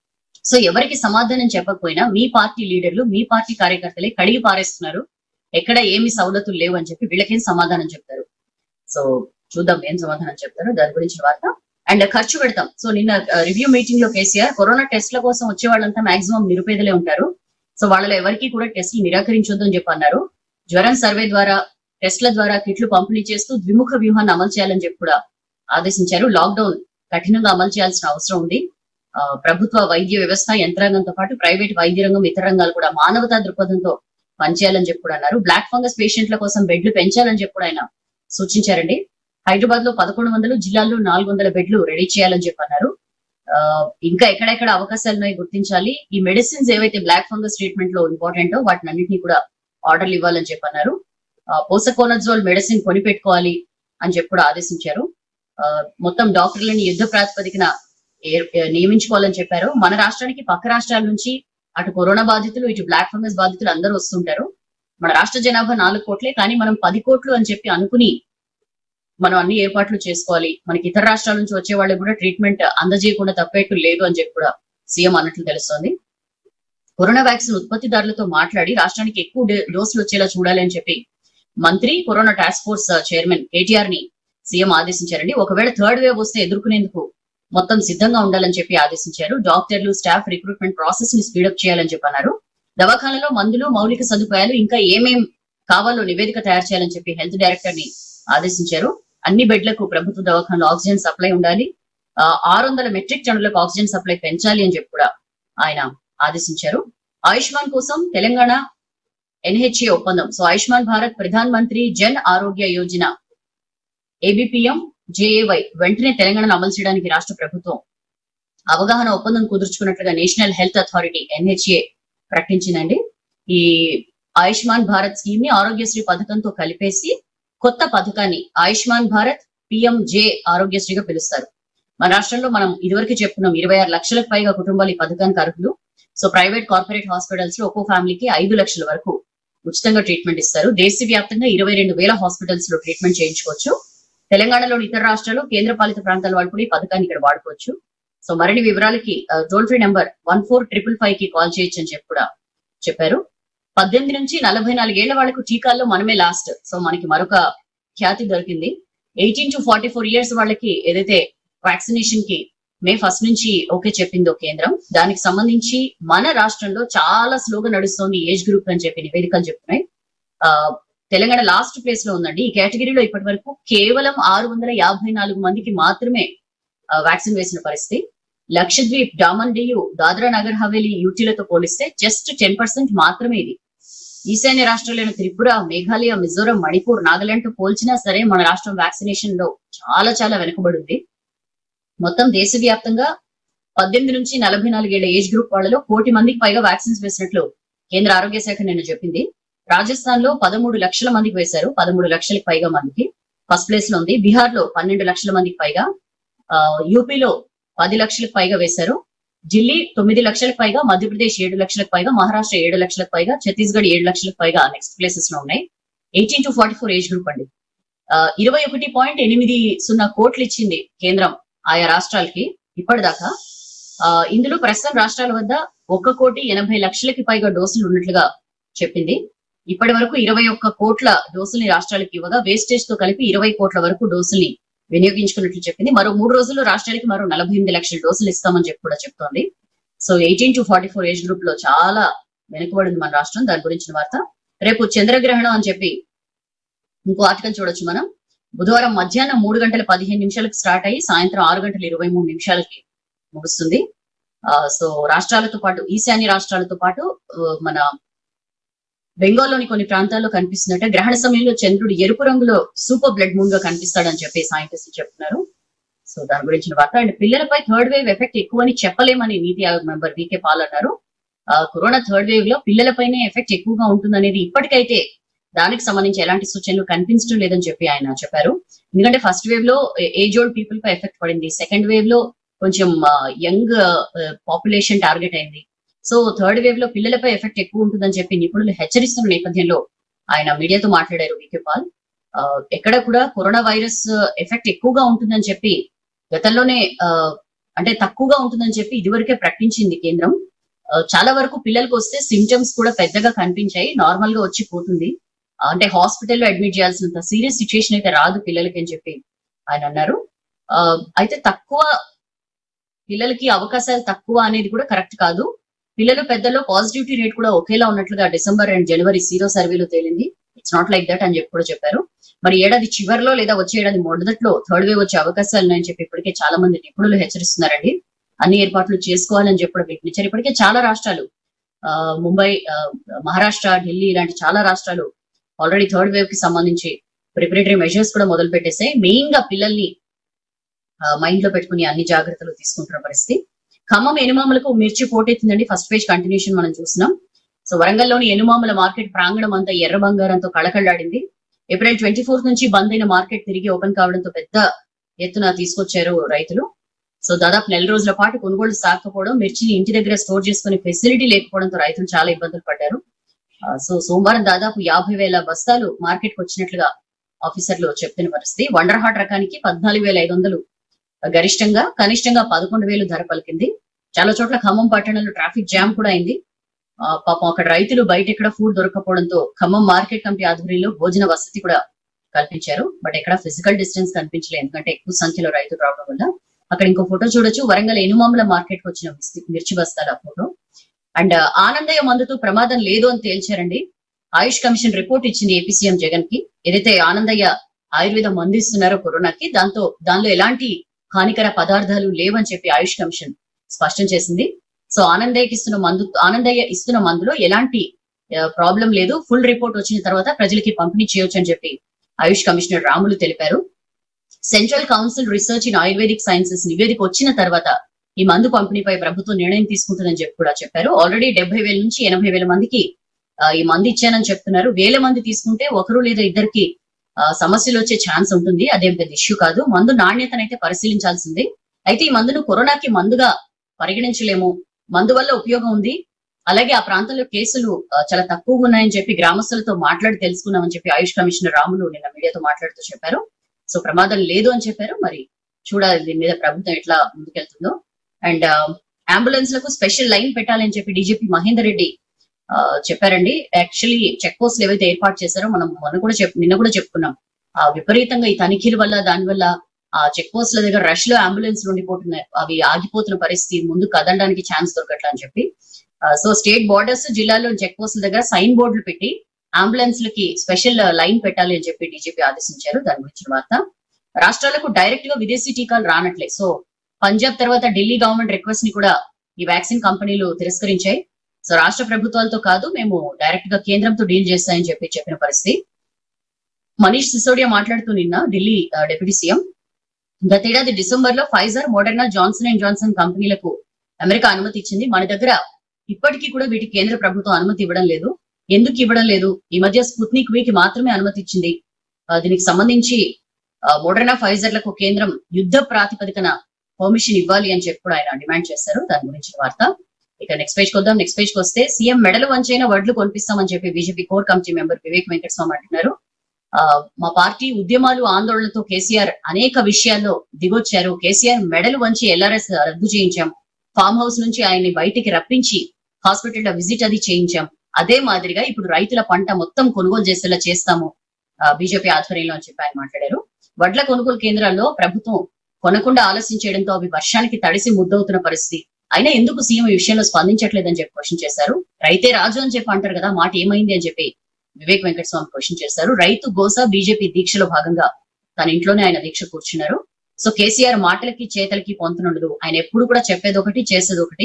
సో ఎవరికి సమాధానం చెప్పకపోయినా మీ పార్టీ లీడర్లు మీ పార్టీ కార్యకర్తలే కడిగి పారేస్తున్నారు ఎక్కడ ఏమి సవలతులు లేవు అని చెప్పి వీళ్ళకేం సమాధానం చెప్తారు సో చూద్దాం ఏం సమాధానం చెప్తారో దాని గురించిన వార్త అండ్ ఖర్చు పెడతాం సో నిన్న రివ్యూ మీటింగ్ లో కేసీఆర్ కరోనా టెస్ట్ల కోసం వచ్చే వాళ్ళంతా మాక్సిమం నిరుపేదలే ఉంటారు సో వాళ్ళలో ఎవరికి కూడా టెస్టులు నిరాకరించొద్దు అని చెప్పి అన్నారు జ్వరం సర్వే ద్వారా టెస్ట్ల ద్వారా కిట్లు పంపిణీ చేస్తూ ద్విముఖ వ్యూహాన్ని అమలు చేయాలని చెప్పి కూడా ఆదేశించారు లాక్డౌన్ కఠినంగా అమలు చేయాల్సిన అవసరం ఉంది ఆ, ప్రభుత్వ వైద్య వ్యవస్థ యంత్రాంగంతో పాటు ప్రైవేట్ వైద్య రంగం ఇతర రంగాలు కూడా మానవతా దృక్పథంతో పనిచేయాలని చెప్పి కూడా అన్నారు బ్లాక్ ఫంగస్ పేషెంట్ల కోసం బెడ్లు పెంచాలని చెప్పి కూడా ఆయన సూచించారండి హైదరాబాద్ లో పదకొండు వందలు జిల్లాల్లో నాలుగు వందల బెడ్లు రెడీ చేయాలని చెప్పి అన్నారు ఆ, ఇంకా ఎక్కడెక్కడ అవకాశాలు ఉన్నాయో గుర్తించాలి ఈ మెడిసిన్స్ ఏవైతే బ్లాక్ ఫంగస్ ట్రీట్మెంట్ లో ఇంపార్టెంటో వాటిని అన్నింటినీ కూడా ఆర్డర్లు ఇవ్వాలని చెప్పి అన్నారు పోసకోనజోల్ మెడిసిన్ కొనిపెట్టుకోవాలి అని చెప్పి కూడా ఆదేశించారు ఆ, మొత్తం డాక్టర్లని యుద్ధ ప్రాతిపదికన ఏ- ఏ- నియమించుకోవాలని చెప్పారు మన రాష్ట్రానికి పక్క రాష్ట్రాల నుంచి అటు కరోనా బాధితులు ఇటు బ్లాక్ ఫంగస్ బాధితులు అందరూ వస్తుంటారు మన రాష్ట్ర జనాభా నాలుగు కోట్లే కానీ మనం పది కోట్లు అని చెప్పి అనుకుని మనం అన్ని ఏర్పాట్లు చేసుకోవాలి మనకి ఇతర రాష్ట్రాల నుంచి వచ్చే వాళ్ళకి కూడా ట్రీట్మెంట్ అందజేయకుండా తప్పేట్టు లేదు అని చెప్పి కూడా సీఎం అన్నట్లు తెలుస్తోంది కరోనా వ్యాక్సిన్ ఉత్పత్తిదారులతో మాట్లాడి రాష్ట్రానికి ఎక్కువ డే- డోసులు వచ్చేలా చూడాలి అని చెప్పి మంత్రి corona task force chairman KTR ని సీఎం ఆదేశించారండి ఒకవేళ థర్డ్ వేవ్ వస్తే ఎదుర్కొనేందుకు మొత్తం సిద్ధంగా ఉండాలని చెప్పి ఆదేశించారు డాక్టర్లు స్టాఫ్ రిక్రూట్మెంట్ ప్రాసెస్ ని స్పీడప్ చేయాలని చెప్పి అన్నారు దవాఖానలో మందులు మౌలిక సదుపాయాలు ఇంకా ఏమేం కావాలో నివేదిక తయారు చేయాలని చెప్పి హెల్త్ డైరెక్టర్ ని ఆదేశించారు అన్ని బెడ్లకు ప్రభుత్వ దవాఖానలో ఆక్సిజన్ సప్లై ఉండాలి ఆరు వందల మెట్రిక్ టన్నులకు ఆక్సిజన్ సప్లై పెంచాలి అని చెప్పి కూడా ఆయన ఆదేశించారు ఆయుష్మాన్ కోసం తెలంగాణ ఎన్హెచ్ఏ ఒప్పందం సో ఆయుష్మాన్ భారత్ ప్రధాన్ మంత్రి జన్ ఆరోగ్య యోజన ఏబిపిఎం జేఏవై వెంటనే తెలంగాణను అమలు చేయడానికి రాష్ట్ర ప్రభుత్వం అవగాహన ఒప్పందం కుదుర్చుకున్నట్లుగా నేషనల్ హెల్త్ అథారిటీ ఎన్హెచ్ఏ ప్రకటించిందండి ఈ ఆయుష్మాన్ భారత్ స్కీమ్ ని ఆరోగ్యశ్రీ పథకంతో కలిపేసి కొత్త పథకాన్ని ఆయుష్మాన్ భారత్ పిఎంజే ఆరోగ్యశ్రీగా పిలుస్తారు మన రాష్ట్రంలో మనం ఇదివరకే చెప్పుకున్నాం ఇరవై ఆరు లక్షలకు పైగా కుటుంబాలు ఈ పథకానికి అర్హులు సో ప్రైవేట్ కార్పొరేట్ హాస్పిటల్స్ లో ఒక్కో ఫ్యామిలీకి ఐదు లక్షల వరకు ఉచితంగా ట్రీట్మెంట్ ఇస్తారు దేశవ్యాప్తంగా ఇరవై రెండు వేల హాస్పిటల్స్ లో ట్రీట్మెంట్ చేయించుకోవచ్చు తెలంగాణలోని ఇతర రాష్ట్రాలు కేంద్ర పాలిత ప్రాంతాల వాళ్ళు కూడా ఈ పథకాన్ని ఇక్కడ వాడుకోవచ్చు సో మరిన్ని వివరాలకి toll free number one four triple five కి కాల్ చేయొచ్చు అని చెప్పి కూడా చెప్పారు పద్దెనిమిది నుంచి నలభై నాలుగేళ్ల వాళ్ళకు టీకాల్లో మనమే లాస్ట్ సో మనకి మరొక ఖ్యాతి దొరికింది eighteen to forty four years వాళ్ళకి ఏదైతే వ్యాక్సినేషన్ కి మే ఫస్ట్ నుంచి ఓకే చెప్పిందో కేంద్రం దానికి సంబంధించి మన రాష్ట్రంలో చాలా స్లోగా నడుస్తోంది ఏజ్ గ్రూప్ అని చెప్పి నివేదికలు చెప్తున్నాయి ఆ, తెలంగాణ లాస్ట్ ప్లేస్ లో ఉందండి ఈ కేటగిరీలో ఇప్పటి వరకు కేవలం ఆరు వందల యాభై నాలుగు మందికి మాత్రమే వ్యాక్సిన్ వేసిన పరిస్థితి లక్షద్వీప్ డామన్ డియు దాద్రా నగర్ హవేలీ యూటీలతో పోలిస్తే జస్ట్ టెన్ పర్సెంట్ మాత్రమే ఇది ఈశాన్య రాష్ట్రాలైన త్రిపుర మేఘాలయ మిజోరం మణిపూర్ నాగాలాండ్ తో పోల్చినా సరే మన రాష్ట్రం వ్యాక్సినేషన్ లో చాలా చాలా వెనుకబడి ఉంది మొత్తం దేశవ్యాప్తంగా పద్దెనిమిది నుంచి నలభై నాలుగేళ్ల ఏజ్ గ్రూప్ వాళ్ళలో కోటి మందికి పైగా వ్యాక్సిన్స్ వేసినట్లు కేంద్ర ఆరోగ్య శాఖ నిన్న చెప్పింది రాజస్థాన్ లో పదమూడు లక్షల మందికి వేశారు పదమూడు లక్షలకు పైగా మందికి ఫస్ట్ ప్లేస్ లో ఉంది బీహార్ లో పన్నెండు లక్షల మందికి పైగా ఆ, యూపీలో పది లక్షలకు పైగా వేశారు ఢిల్లీ తొమ్మిది లక్షలకు పైగా మధ్యప్రదేశ్ ఏడు లక్షలకు పైగా మహారాష్ట్ర ఏడు లక్షలకు పైగా ఛత్తీస్గఢ్ ఏడు లక్షలకు పైగా నెక్స్ట్ ప్లేసెస్ లో ఉన్నాయి eighteen to forty four age group అండి ఆ, ఇరవై ఒకటి పాయింట్ ఎనిమిది సున్నా కోట్లు ఇచ్చింది కేంద్రం ఆయా రాష్ట్రాలకి ఇప్పటిదాకా ఆ, ఇందులో ప్రస్తుతం రాష్ట్రాల వద్ద ఒక్క కోటి ఎనభై లక్షలకి పైగా డోసులు ఉన్నట్లుగా చెప్పింది ఇప్పటి వరకు ఇరవై ఒక్క కోట్ల డోసుల్ని రాష్ట్రాలకు ఇవ్వగా వేస్టేజ్ తో కలిపి ఇరవై కోట్ల వరకు డోసుల్ని వినియోగించుకున్నట్లు చెప్పింది మరో మూడు రోజుల్లో రాష్ట్రాలకి మరో నలభై ఎనిమిది లక్షల డోసులు ఇస్తామని చెప్పి కూడా చెప్తోంది so eighteen to forty four age group లో చాలా వెనుకబడింది మన రాష్ట్రం దాని గురించిన వార్త రేపు చంద్రగ్రహణం అని చెప్పి ఇంకో ఆర్టికల్ చూడొచ్చు మనం బుధవారం మధ్యాహ్నం మూడు గంటల పదిహేను నిమిషాలకు స్టార్ట్ అయ్యి సాయంత్రం ఆరు గంటల ఇరవై మూడు నిమిషాలకి ముగుస్తుంది ఆ, సో రాష్ట్రాలతో పాటు ఈశాన్య రాష్ట్రాలతో పాటు ఆ, మన బెంగాల్లోని కొన్ని ప్రాంతాల్లో కనిపిస్తున్నట్టే గ్రహణ సమయంలో చంద్రుడు ఎరుపు రంగులో సూపర్ బ్లడ్ మూన్ గా కనిపిస్తాడని చెప్పి సైంటిస్టులు చెప్తున్నారు సో దాని గురించిన వార్త అండ్ పిల్లలపై థర్డ్ వేవ్ ఎఫెక్ట్ ఎక్కువని చెప్పలేమని నీతి ఆయోగ్ మెంబర్ వికే పాల్ అన్నారు ఆ, కరోనా థర్డ్ వేవ్ లో పిల్లలపైనే ఎఫెక్ట్ ఎక్కువగా ఉంటుందనేది ఇప్పటికైతే దానికి సంబంధించి ఎలాంటి సూచనలు కనిపించడం లేదని చెప్పి ఆయన చెప్పారు ఎందుకంటే ఫస్ట్ వేవ్ లో ఏజ్ ఓల్డ్ పీపుల్ పై ఎఫెక్ట్ పడింది సెకండ్ వేవ్ లో కొంచెం యంగ్ పాపులేషన్ టార్గెట్ అయింది సో థర్డ్ వేవ్ లో పిల్లలపై ఎఫెక్ట్ ఎక్కువ ఉంటుందని చెప్పి నిపుణులు హెచ్చరిస్తున్న నేపథ్యంలో ఆయన మీడియాతో మాట్లాడారు వికే పాల్ ఆ, ఎక్కడ కూడా కరోనా వైరస్ ఎఫెక్ట్ ఎక్కువగా ఉంటుందని చెప్పి గతంలోనే ఆ, అంటే తక్కువగా ఉంటుందని చెప్పి ఇదివరకే ప్రకటించింది కేంద్రం ఆ, చాలా వరకు పిల్లలకు వస్తే సిమ్టమ్స్ కూడా పెద్దగా కనిపించాయి నార్మల్ గా వచ్చి పోతుంది ఆ, అంటే హాస్పిటల్లో అడ్మిట్ చేయాల్సినంత సీరియస్ సిచ్యుయేషన్ అయితే రాదు పిల్లలకి అని చెప్పి ఆయన అన్నారు ఆ, అయితే తక్కువ పిల్లలకి అవకాశాలు తక్కువ అనేది కూడా కరెక్ట్ కాదు పిల్లలు పెద్దల్లో పాజిటివిటీ రేట్ కూడా ఒకేలా ఉన్నట్లుగా డిసెంబర్ అండ్ జనవరి సీరో సర్వేలో తేలింది ఇట్స్ నాట్ లైక్ దట్ అని చెప్పి కూడా చెప్పారు మరి ఏడాది చివరిలో లేదా వచ్చే ఏడాది మొదట్లో థర్డ్ వేవ్ వచ్చే అవకాశాలు ఉన్నాయని చెప్పి ఇప్పటికే చాలా మంది నిపుణులు హెచ్చరిస్తున్నారండి అన్ని ఏర్పాట్లు చేసుకోవాలని చెప్పి కూడా పిలుపునిచ్చారు ఇప్పటికే చాలా రాష్ట్రాలు ఆ, ముంబై ఆ, మహారాష్ట్ర ఢిల్లీ ఇలాంటి చాలా రాష్ట్రాలు ఆల్రెడీ థర్డ్ వేవ్ కి సంబంధించి ప్రిపరేటరీ మెజర్స్ కూడా మొదలు పెట్టేసాయి మెయిన్ గా పిల్లల్ని మైండ్ లో పెట్టుకుని అన్ని జాగ్రత్తలు తీసుకుంటున్న పరిస్థితి ఖమ్మం ఎనుమాములకు మిర్చి పోటెత్తిందండి ఫస్ట్ పేజ్ కంటిన్యూషన్ మనం చూస్తున్నాం సో వరంగల్లోని ఎనుమాముల మార్కెట్ ప్రాంగణం అంతా ఎర్ర బంగారంతో కళకళ్లాడింది ఏప్రిల్ ట్వంటీ ఫోర్త్ నుంచి బంద్ అయిన మార్కెట్ తిరిగి ఓపెన్ కావడంతో పెద్ద ఎత్తున తీసుకొచ్చారు రైతులు సో దాదాపు నెల రోజుల పాటు కొనుగోలు సాగకపోవడం మిర్చిని ఇంటి దగ్గర స్టోర్ చేసుకునే ఫెసిలిటీ లేకపోవడంతో రైతులు చాలా ఇబ్బందులు పడ్డారు ఆ, సో సోమవారం దాదాపు యాభై వేల బస్తాలు మార్కెట్ కు వచ్చినట్లుగా ఆఫీసర్లు చెప్తున్న పరిస్థితి వండర్ హార్ట్ రకానికి పద్నాలుగు వేల ఐదు వందలు గరిష్టంగా కనిష్టంగా పదకొండు వేలు ధర పలికింది చాలా చోట్ల ఖమ్మం పట్టణంలో ట్రాఫిక్ జామ్ కూడా అయింది ఆ, పాపం అక్కడ రైతులు బయట ఎక్కడ ఫుడ్ దొరకపోవడంతో ఖమ్మం మార్కెట్ కమిటీ ఆధ్వర్యంలో భోజన వసతి కూడా కల్పించారు బట్ ఎక్కడ ఫిజికల్ డిస్టెన్స్ కనిపించలేదు ఎందుకంటే ఎక్కువ సంఖ్యలో రైతులు రావడం వల్ల అక్కడ ఇంకో ఫోటో చూడొచ్చు వరంగల్ ఎనుమాముల మార్కెట్ కు వచ్చిన మిర్చి- మిర్చి బస్తాల ఫోటో అండ్ ఆనందయ్య మందుతో ప్రమాదం లేదు అని తేల్చారండి ఆయుష్ కమిషన్ రిపోర్ట్ ఇచ్చింది ఏపీ సీఎం జగన్ కి ఏదైతే ఆనందయ్య ఆయుర్వేద మందు ఇస్తున్నారో కరోనాకి దాంతో దానిలో ఎలాంటి హానికర పదార్థాలు లేవని చెప్పి ఆయుష్ కమిషన్ స్పష్టం చేసింది సో ఆనందయ్యకి ఇస్తున్న మందు ఆనందయ్య ఇస్తున్న మందులో ఎలాంటి ప్రాబ్లం లేదు ఫుల్ రిపోర్ట్ వచ్చిన తర్వాత ప్రజలకి పంపిణీ చేయొచ్చు అని చెప్పి ఆయుష్ కమిషనర్ రాములు తెలిపారు central council research in ayurvedic sciences నివేదిక వచ్చిన తర్వాత ఈ మందు పంపిణీపై ప్రభుత్వం నిర్ణయం తీసుకుంటుందని చెప్పి కూడా చెప్పారు ఆల్రెడీ డెబ్బై వేల నుంచి ఎనభై వేల మందికి ఆ, ఈ మందు ఇచ్చానని చెప్తున్నారు వేల మంది తీసుకుంటే ఒకరు లేదా ఇద్దరికి ఆ, సమస్యలు వచ్చే ఛాన్స్ ఉంటుంది అదేం పెద్ద ఇష్యూ కాదు మందు నాణ్యతనైతే పరిశీలించాల్సింది అయితే ఈ మందును కరోనాకి మందుగా పరిగణించలేము మందు వల్ల ఉపయోగం ఉంది అలాగే ఆ ప్రాంతంలో కేసులు ఆ, చాలా తక్కువగా ఉన్నాయని చెప్పి గ్రామస్తులతో మాట్లాడి తెలుసుకున్నామని చెప్పి ఆయుష్ కమిషనర్ రాములు నిన్న మీడియాతో మాట్లాడుతూ చెప్పారు సో ప్రమాదం లేదు అని చెప్పారు మరి చూడాలి దీని మీద ప్రభుత్వం ఎట్లా ముందుకెళ్తుందో అండ్ అంబులెన్స్ లకు స్పెషల్ లైన్ పెట్టాలని చెప్పి డీజీపీ మహేందర్ రెడ్డి ఆ, చెప్పారండి యాక్చువల్లీ చెక్ పోస్టులు ఏవైతే ఏర్పాటు చేశారో మనం మొన్న కూడా చెప్ నిన్న కూడా చెప్పుకున్నాం ఆ విపరీతంగా ఈ తనిఖీల వల్ల దాని వల్ల ఆ చెక్ పోస్టుల దగ్గర రష్ లో అంబులెన్స్ ఉండిపోతున్నాయి అవి ఆగిపోతున్న పరిస్థితి ముందు కదలడానికి ఛాన్స్ దొరకట్లా అని చెప్పి సో స్టేట్ బార్డర్స్ జిల్లాలో చెక్ పోస్టుల దగ్గర సైన్ బోర్డులు పెట్టి అంబులెన్స్ లకి స్పెషల్ లైన్ పెట్టాలి అని చెప్పి డీజీపీ ఆదేశించారు దాని గురించిన వార్త రాష్ట్రాలకు డైరెక్ట్ గా విదేశీ టీకాలు రానట్లే సో పంజాబ్ తర్వాత ఢిల్లీ గవర్నమెంట్ రిక్వెస్ట్ ని కూడా ఈ వ్యాక్సిన్ కంపెనీలు తిరస్కరించాయి సో రాష్ట్ర ప్రభుత్వాలతో కాదు మేము డైరెక్ట్ గా కేంద్రంతో డీల్ చేస్తాయని చెప్పి చెప్పిన పరిస్థితి మనీష్ సిసోడియా మాట్లాడుతూ నిన్న ఢిల్లీ ఆ, డిప్యూటీ సీఎం గతేడాది డిసెంబర్ లో Pfizer Moderna Johnson and Johnson కంపెనీలకు అమెరికా అనుమతి ఇచ్చింది మన దగ్గర ఇప్పటికీ కూడా వీటికి కేంద్ర ప్రభుత్వం అనుమతి ఇవ్వడం లేదు ఎందుకు ఇవ్వడం లేదు ఈ మధ్య స్పుత్నిక్ వీకి మాత్రమే అనుమతి ఇచ్చింది ఆ, దీనికి సంబంధించి ఆ, మోడర్నా ఫైజర్లకు కేంద్రం యుద్ధ ప్రాతిపదికన పర్మిషన్ ఇవ్వాలి అని చెప్పి కూడా ఆయన డిమాండ్ చేశారు దాని గురించి వార్త ఇక నెక్స్ట్ పేజ్ వద్దాం నెక్స్ట్ పేజ్ వస్తే సీఎం మెడలు వంచైన వడ్లు కొనిపిస్తామని చెప్పి BJP core committee member Vivek Venkataswamy అంటున్నారు ఆ, మా పార్టీ ఉద్యమాలు ఆందోళనలతో కేసీఆర్ అనేక విషయాల్లో దిగొచ్చారు కేసీఆర్ మెడలు వంచి ఎల్ఆర్ఎస్ రద్దు చేయించాం ఫామ్ హౌస్ నుంచి ఆయన్ని బయటికి రప్పించి హాస్పిటల్ లో విజిట్ అది చేయించాం అదే మాదిరిగా ఇప్పుడు రైతుల పంట మొత్తం కొనుగోలు చేసేలా చేస్తాము బీజేపీ ఆధ్వర్యంలో అని చెప్పి ఆయన మాట్లాడారు వడ్ల కొనుగోలు కేంద్రాల్లో ప్రభుత్వం కొనకుండా ఆలస్యం చేయడంతో అవి వర్షానికి తడిసి ముద్దవుతున్న పరిస్థితి అయినా ఎందుకు సీఎం ఈ విషయంలో స్పందించట్లేదని చెప్పి క్వశ్చన్ చేశారు రైతే రాజు అని చెప్పి అంటారు కదా మాట ఏమైంది అని చెప్పి వివేక్ వెంకటస్వామి క్వశ్చన్ చేశారు రైతు గోస బీజేపీ దీక్షలో భాగంగా తన ఇంట్లోనే ఆయన దీక్ష కూర్చున్నారు సో కేసీఆర్ మాటలకి చేతలకి పొంతనుండదు ఆయన ఎప్పుడు కూడా చెప్పేది ఒకటి చేసేది ఒకటి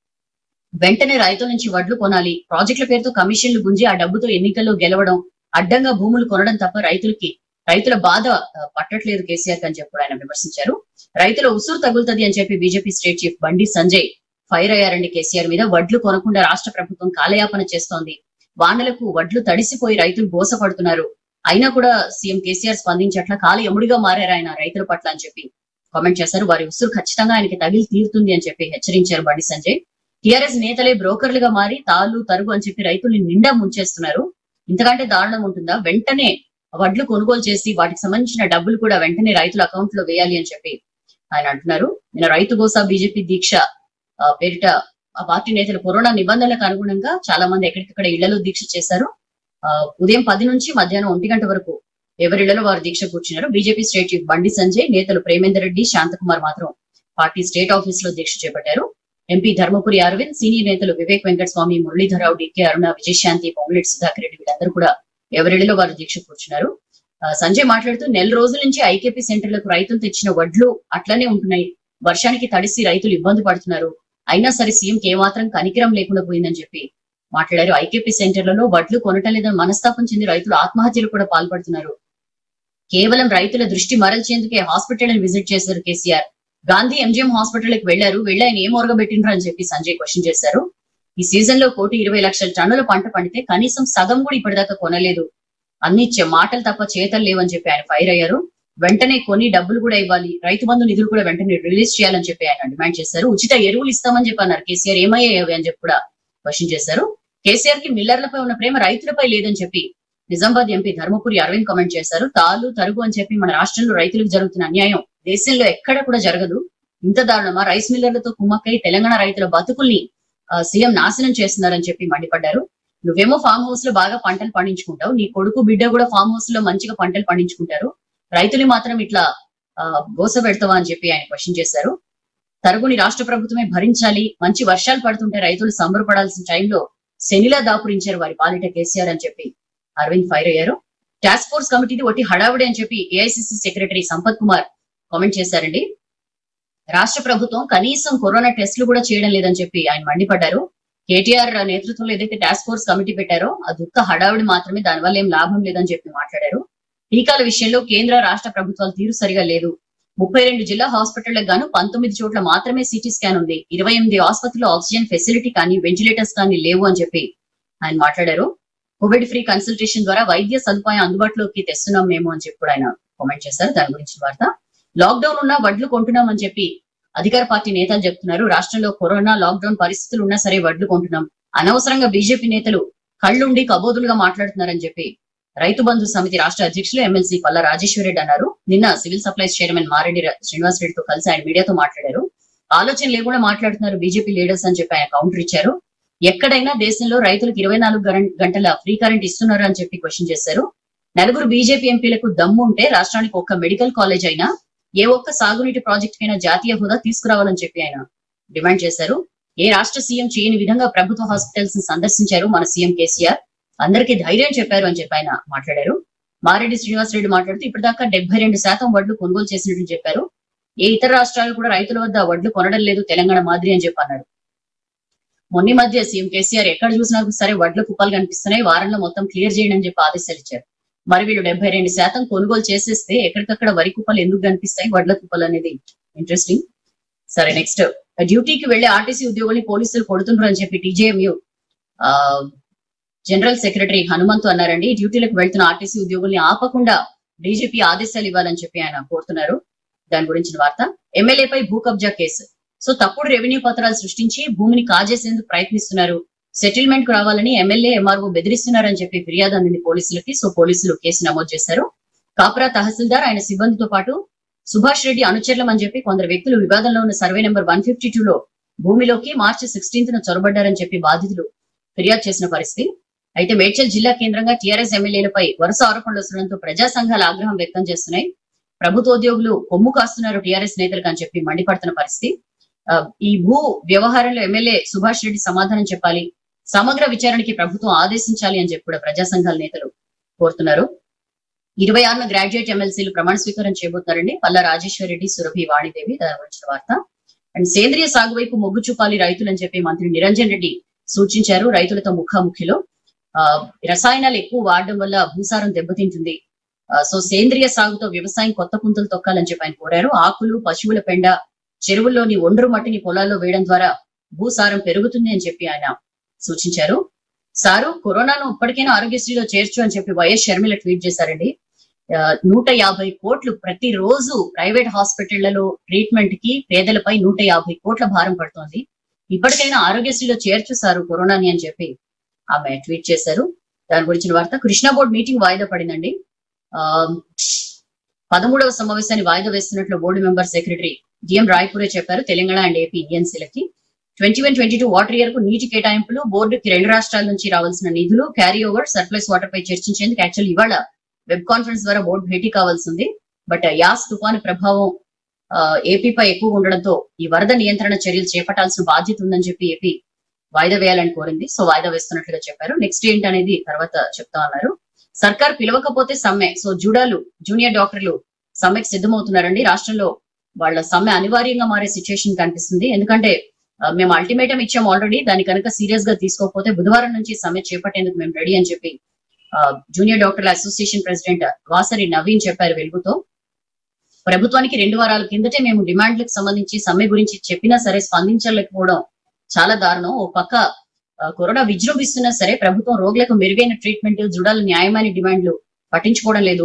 వెంటనే రైతుల నుంచి వడ్లు కొనాలి ప్రాజెక్టుల పేరుతో కమిషన్లు గుంజి ఆ డబ్బుతో ఎన్నికల్లో గెలవడం అడ్డంగా భూములు కొనడం తప్ప రైతులకి రైతుల బాధ ఆ, పట్టట్లేదు కేసీఆర్ అని చెప్పి కూడా ఆయన విమర్శించారు రైతుల ఉసురు తగులుతుంది అని చెప్పి బీజేపీ స్టేట్ చీఫ్ బండి సంజయ్ ఫైర్ అయ్యారండి కేసీఆర్ మీద వడ్లు కొనకుండా రాష్ట్ర ప్రభుత్వం కాలయాపన చేస్తోంది వానలకు వడ్లు తడిసిపోయి రైతులు బోసపడుతున్నారు అయినా కూడా సీఎం కేసీఆర్ స్పందించట్ల కాల ఎముడిగా మారారు ఆయన రైతుల పట్ల అని చెప్పి కామెంట్ చేశారు వారి ఉసురు ఖచ్చితంగా ఆయనకి తగిలి తీరుతుంది అని చెప్పి హెచ్చరించారు బండి సంజయ్ టిఆర్ఎస్ నేతలే బ్రోకర్లుగా మారి తాలు తరుగు అని చెప్పి రైతుల్ని నిండా ముంచేస్తున్నారు ఇంతకంటే దారుణం ఉంటుందా వెంటనే వడ్లు కొనుగోలు చేసి వాటికి సంబంధించిన డబ్బులు కూడా వెంటనే రైతుల అకౌంట్ లో వేయాలి అని చెప్పి ఆయన అంటున్నారు నిన్న రైతు గోసా బీజేపీ దీక్ష ఆ, పేరిట ఆ పార్టీ నేతలు కరోనా నిబంధనలకు అనుగుణంగా చాలా మంది ఎక్కడికక్కడ ఇళ్లలో దీక్ష చేశారు ఆ, ఉదయం పది నుంచి మధ్యాహ్నం ఒంటి గంట వరకు ఎవరిళ్లలో వారు దీక్ష కూర్చున్నారు బీజేపీ స్టేట్ చీఫ్ బండి సంజయ్ నేతలు ప్రేమేందర్ రెడ్డి శాంతకుమార్ మాత్రం పార్టీ స్టేట్ ఆఫీస్ లో దీక్ష చేపట్టారు ఎంపీ ధర్మపురి అరవింద్ సీనియర్ నేతలు వివేక్ వెంకటస్వామి మురళీధరరావు డికే అరుణ విజయశాంతి పొంగులేటి సుధాకర్ రెడ్డి వీళ్ళందరూ కూడా ఎవరిళ్లలో వారు దీక్ష కూర్చున్నారు ఆ, సంజయ్ మాట్లాడుతూ నెల రోజుల నుంచి ఐకేపీ సెంటర్లకు రైతులు తెచ్చిన వడ్లు అట్లనే ఉంటున్నాయి వర్షానికి తడిసి రైతులు ఇబ్బంది పడుతున్నారు అయినా సరే సీఎంకి ఏమాత్రం కనికరం లేకుండా పోయిందని చెప్పి మాట్లాడారు ఐకేపీ సెంటర్లలో వడ్లు కొనటం లేదని మనస్తాపం చెంది రైతులు ఆత్మహత్యలు కూడా పాల్పడుతున్నారు కేవలం రైతుల దృష్టి మరల్చేందుకే హాస్పిటల్ విజిట్ చేశారు కేసీఆర్ గాంధీ ఎంజిఎం హాస్పిటల్ కి వెళ్లారు వెళ్ళి ఆయన ఏం ఒరగబెట్టినరు అని చెప్పి సంజయ్ క్వశ్చన్ చేశారు ఈ సీజన్ లో కోటి ఇరవై లక్షల టన్నుల పంట పండితే కనీసం సగం కూడా ఇప్పటిదాకా కొనలేదు అన్ని చె- మాటలు తప్ప చేతలు లేవని చెప్పి ఆయన ఫైర్ అయ్యారు వెంటనే కొని డబ్బులు కూడా ఇవ్వాలి రైతు బంధు నిధులు కూడా వెంటనే రిలీజ్ చేయాలని చెప్పి ఆయన డిమాండ్ చేశారు ఉచిత ఎరువులు ఇస్తామని చెప్పి అన్నారు కేసీఆర్ ఏమయ్యాయి అని చెప్పి కూడా క్వశ్చన్ చేశారు కేసీఆర్ కి మిల్లర్లపై ఉన్న ప్రేమ రైతులపై లేదని చెప్పి నిజామాబాద్ ఎంపీ ధర్మపురి అరవింద్ కామెంట్ చేశారు తాలు తరుగు అని చెప్పి మన రాష్ట్రంలో రైతులకు జరుగుతున్న అన్యాయం దేశంలో ఎక్కడ కూడా జరగదు ఇంత దారుణమా రైస్ మిల్లర్లతో కుమ్మక్కై తెలంగాణ రైతుల బతుకుల్ని ఆ, సీఎం నాశనం చేస్తున్నారని చెప్పి మండిపడ్డారు నువ్వేమో ఫామ్ హౌస్ లో బాగా పంటలు పండించుకుంటావు నీ కొడుకు బిడ్డ కూడా ఫామ్ హౌస్ లో మంచిగా పంటలు పండించుకుంటారు రైతులు మాత్రం ఇట్లా ఆ, గోస పెడతావా అని చెప్పి ఆయన క్వశ్చన్ చేశారు తరుగుని రాష్ట్ర ప్రభుత్వమే భరించాలి మంచి వర్షాలు పడుతుంటే రైతులు సంబరపడాల్సిన టైంలో శనిలా దాపురించారు వారి పాలిట కేసీఆర్ అని చెప్పి అరవింద్ ఫైర్ అయ్యారు టాస్క్ ఫోర్స్ కమిటీది ఒకటి హడావుడి అని చెప్పి AICC secretary Sampath Kumar comment చేశారండి రాష్ట్ర ప్రభుత్వం కనీసం కరోనా టెస్టులు కూడా చేయడం లేదని చెప్పి ఆయన మండిపడ్డారు కేటీఆర్ నేతృత్వంలో ఏదైతే టాస్క్ ఫోర్స్ కమిటీ పెట్టారో ఆ దుఃఖ హడావుడి మాత్రమే దానివల్ల ఏం లాభం లేదని చెప్పి మాట్లాడారు టీకాల విషయంలో కేంద్ర రాష్ట్ర ప్రభుత్వాలు తీరు సరిగా లేదు ముప్పై రెండు జిల్లా హాస్పిటళ్లకు గాను పంతొమ్మిది చోట్ల మాత్రమే సిటీ స్కాన్ ఉంది ఇరవై ఎనిమిది ఆసుపత్రిలో ఆక్సిజన్ ఫెసిలిటీ కానీ వెంటిలేటర్స్ కానీ లేవు అని చెప్పి ఆయన మాట్లాడారు కోవిడ్ ఫ్రీ కన్సల్టేషన్ ద్వారా వైద్య సదుపాయం అందుబాటులోకి తెస్తున్నాం మేము అని చెప్పి కూడా ఆయన కామెంట్ చేశారు దాని గురించి వార్త లాక్డౌన్ ఉన్నా వడ్లు కొంటున్నాం అని చెప్పి అధికార పార్టీ నేతలు చెప్తున్నారు రాష్ట్రంలో కరోనా లాక్డౌన్ పరిస్థితులు ఉన్నా సరే వడ్లు కొంటున్నాం అనవసరంగా బీజేపీ నేతలు కళ్ళుండి కబోదులుగా మాట్లాడుతున్నారని చెప్పి రైతు బంధు సమితి రాష్ట్ర అధ్యక్షులు ఎమ్మెల్సీ పల్ల రాజేశ్వరరెడ్డి అన్నారు నిన్న సివిల్ సప్లైస్ చైర్మన్ మారెడ్డి ర- శ్రీనివాస్ రెడ్డితో కలిసి ఆయన మీడియాతో మాట్లాడారు ఆలోచన లేకుండా మాట్లాడుతున్నారు బీజేపీ లీడర్స్ అని చెప్పి ఆయన కౌంటర్ ఇచ్చారు ఎక్కడైనా దేశంలో రైతులకు ఇరవై నాలుగు గరం- గంటల ఫ్రీ కరెంట్ ఇస్తున్నారు అని చెప్పి క్వశ్చన్ చేశారు నలుగురు బీజేపీ ఎంపీలకు దమ్ము ఉంటే రాష్ట్రానికి ఒక్క మెడికల్ కాలేజ్ అయినా ఏ ఒక్క సాగునీటి ప్రాజెక్ట్ కైనా జాతీయ హోదా తీసుకురావాలని చెప్పి ఆయన డిమాండ్ చేశారు ఏ రాష్ట్ర సీఎం చేయని విధంగా ప్రభుత్వ హాస్పిటల్స్ ని సందర్శించారు మన సీఎం కేసీఆర్ అందరికీ ధైర్యం చెప్పారు అని చెప్పి ఆయన మాట్లాడారు మారెడ్డి శ్రీనివాస్ రెడ్డి మాట్లాడుతూ ఇప్పటిదాకా డెబ్బై రెండు శాతం వడ్లు కొనుగోలు చేసినట్టు చెప్పారు ఏ ఇతర రాష్ట్రాలు కూడా రైతుల వద్ద వడ్లు కొనడం లేదు తెలంగాణ మాదిరి అని చెప్పి అన్నారు మొన్న మధ్య సీఎం కేసీఆర్ ఎక్కడ చూసినా సరే వడ్ల కుప్పలు కనిపిస్తున్నాయి వారంలో మొత్తం క్లియర్ చేయండి అని చెప్పి ఆదేశాలు ఇచ్చారు మరి వీళ్ళు డెబ్బై రెండు శాతం కొనుగోలు చేసేస్తే ఎక్కడికక్కడ వరి కుప్పలు ఎందుకు కనిపిస్తాయి వడ్ల కుప్పలు అనేది ఇంట్రెస్టింగ్ సరే నెక్స్ట్ డ్యూటీకి వెళ్లి ఆర్టీసీ ఉద్యోగుల్ని పోలీసులు కొడుతుండ్రు అని చెప్పి టీజేఎంయు ఆ జనరల్ సెక్రటరీ హనుమంతు అన్నారండి డ్యూటీలకు వెళ్తున్న ఆర్టీసీ ఉద్యోగుల్ని ఆపకుండా డీజీపీ ఆదేశాలు ఇవ్వాలని చెప్పి ఆయన కోరుతున్నారు దాని గురించిన వార్త ఎమ్మెల్యేపై భూ కబ్జా కేసు సో తప్పుడు రెవెన్యూ పత్రాలు సృష్టించి భూమిని కాజేసేందుకు ప్రయత్నిస్తున్నారు సెటిల్మెంట్ కు రావాలని ఎమ్మెల్యే ఎంఆర్ఓ బెదిరిస్తున్నారని చెప్పి ఫిర్యాదు అందింది పోలీసులకి సో పోలీసులు కేసు నమోదు చేశారు కాపురా తహసీల్దార్ ఆయన సిబ్బందితో పాటు సుభాష్ రెడ్డి అనుచరులం అని చెప్పి కొందరు వ్యక్తులు వివాదంలో ఉన్న సర్వే నెంబర్ వన్ ఫిఫ్టీ లో భూమిలోకి మార్చి సిక్స్టీన్త్ ను చొరబడ్డారని చెప్పి బాధితులు ఫిర్యాదు చేసిన పరిస్థితి అయితే మేడ్చల్ జిల్లా కేంద్రంగా టీఆర్ఎస్ ఎమ్మెల్యేలపై వరుస ఆరోపణలు వస్తుండడంతో ప్రజా సంఘాల ఆగ్రహం వ్యక్తం చేస్తున్నాయి ప్రభుత్వ ఉద్యోగులు కొమ్ము కాస్తున్నారు టీఆర్ఎస్ నేతలకు అని చెప్పి మండిపడుతున్న పరిస్థితి ఆ, ఈ భూ వ్యవహారంలో ఎమ్మెల్యే సుభాష్ రెడ్డి సమాధానం చెప్పాలి సమగ్ర విచారణకి ప్రభుత్వం ఆదేశించాలి అని చెప్పి కూడా ప్రజా సంఘాల నేతలు కోరుతున్నారు ఇరవై ఆరున గ్రాడ్యుయేట్ ఎమ్మెల్సీలు ప్రమాణ స్వీకారం చేయబోతున్నారండి పల్లా రాజేశ్వర్ రెడ్డి సురభి వాణిదేవి దాని గురించిన వార్త అండ్ సేంద్రియ సాగు వైపు మొగ్గు చూపాలి రైతులు అని చెప్పి మంత్రి నిరంజన్ రెడ్డి సూచించారు రైతులతో ముఖాముఖిలో ఆ రసాయనాలు ఎక్కువ వాడడం వల్ల భూసారం దెబ్బతింటుంది ఆ, సో సేంద్రియ సాగుతో వ్యవసాయం కొత్త పుంతలు తొక్కాలని చెప్పి ఆయన కోరారు ఆకులు పశువుల పెండ చెరువుల్లోని ఒండ్రు మట్టిని పొలాల్లో వేయడం ద్వారా భూసారం పెరుగుతుంది అని చెప్పి ఆయన సూచించారు సారు కరోనాను ఇప్పటికైనా ఆరోగ్యశ్రీలో చేర్చు అని చెప్పి వైఎస్ షర్మిల ట్వీట్ చేశారండి ఆ, నూట యాభై కోట్లు ప్రతిరోజు ప్రైవేట్ హాస్పిటళ్లలో ట్రీట్మెంట్ కి పేదలపై నూట యాభై కోట్ల భారం పడుతోంది ఇప్పటికైనా ఆరోగ్యశ్రీలో చేర్చు సారు కరోనాని అని చెప్పి ఆమె ట్వీట్ చేశారు దాని గురించిన వార్త కృష్ణా బోర్డు మీటింగ్ వాయిదా పడిందండి ఆ పదమూడవ సమావేశాన్ని వాయిదా వేస్తున్నట్లు board member secretary DM Raipure చెప్పారు తెలంగాణ అండ్ ఏపీ ఈఎన్సీలకి twenty one twenty two water year కు నీటి కేటాయింపులు బోర్డుకి రెండు రాష్ట్రాల నుంచి రావాల్సిన నిధులు క్యారీ ఓవర్ సర్ప్లస్ వాటర్ పై చర్చించేందుకు యాక్చువల్ ఇవాళ వెబ్ కాన్ఫరెన్స్ ద్వారా బోర్డు భేటీ కావాల్సి ఉంది బట్ యాస్ తుఫాను ప్రభావం ఆ, ఏపీపై ఎక్కువ ఉండడంతో ఈ వరద నియంత్రణ చర్యలు చేపట్టాల్సిన బాధ్యత ఉందని చెప్పి ఏపీ వాయిదా వేయాలని కోరింది సో వాయిదా వేస్తున్నట్లుగా చెప్పారు నెక్స్ట్ ఏంటనేది తర్వాత చెప్తా ఉన్నారు సర్కార్ పిలవకపోతే సమ్మె సో జూడాలు జూనియర్ డాక్టర్లు సమ్మెకి సిద్ధమవుతున్నారండి రాష్ట్రంలో వాళ్ళ సమ్మె అనివార్యంగా మారే సిచ్యుయేషన్ కనిపిస్తుంది ఎందుకంటే ఆ, మేము అల్టిమేటం ఇచ్చాం ఆల్రెడీ దాని కనుక సీరియస్ గా తీసుకోకపోతే బుధవారం నుంచి సమ్మె చేపట్టేందుకు మేము రెడీ అని చెప్పి ఆ, జూనియర్ డాక్టర్ల అసోసియేషన్ ప్రెసిడెంట్ వాసరి నవీన్ చెప్పారు వెలుగుతో ప్రభుత్వానికి రెండు వారాల కిందటే మేము డిమాండ్లకు సంబంధించి సమ్మె గురించి చెప్పినా సరే స్పందించలేకపోవడం చాలా దారుణం ఓ పక్క ఆ, కరోనా విజృంభిస్తున్నా సరే ప్రభుత్వం రోగులకు మెరుగైన ట్రీట్మెంట్ జుడాల న్యాయమైన డిమాండ్లు పట్టించుకోవడం లేదు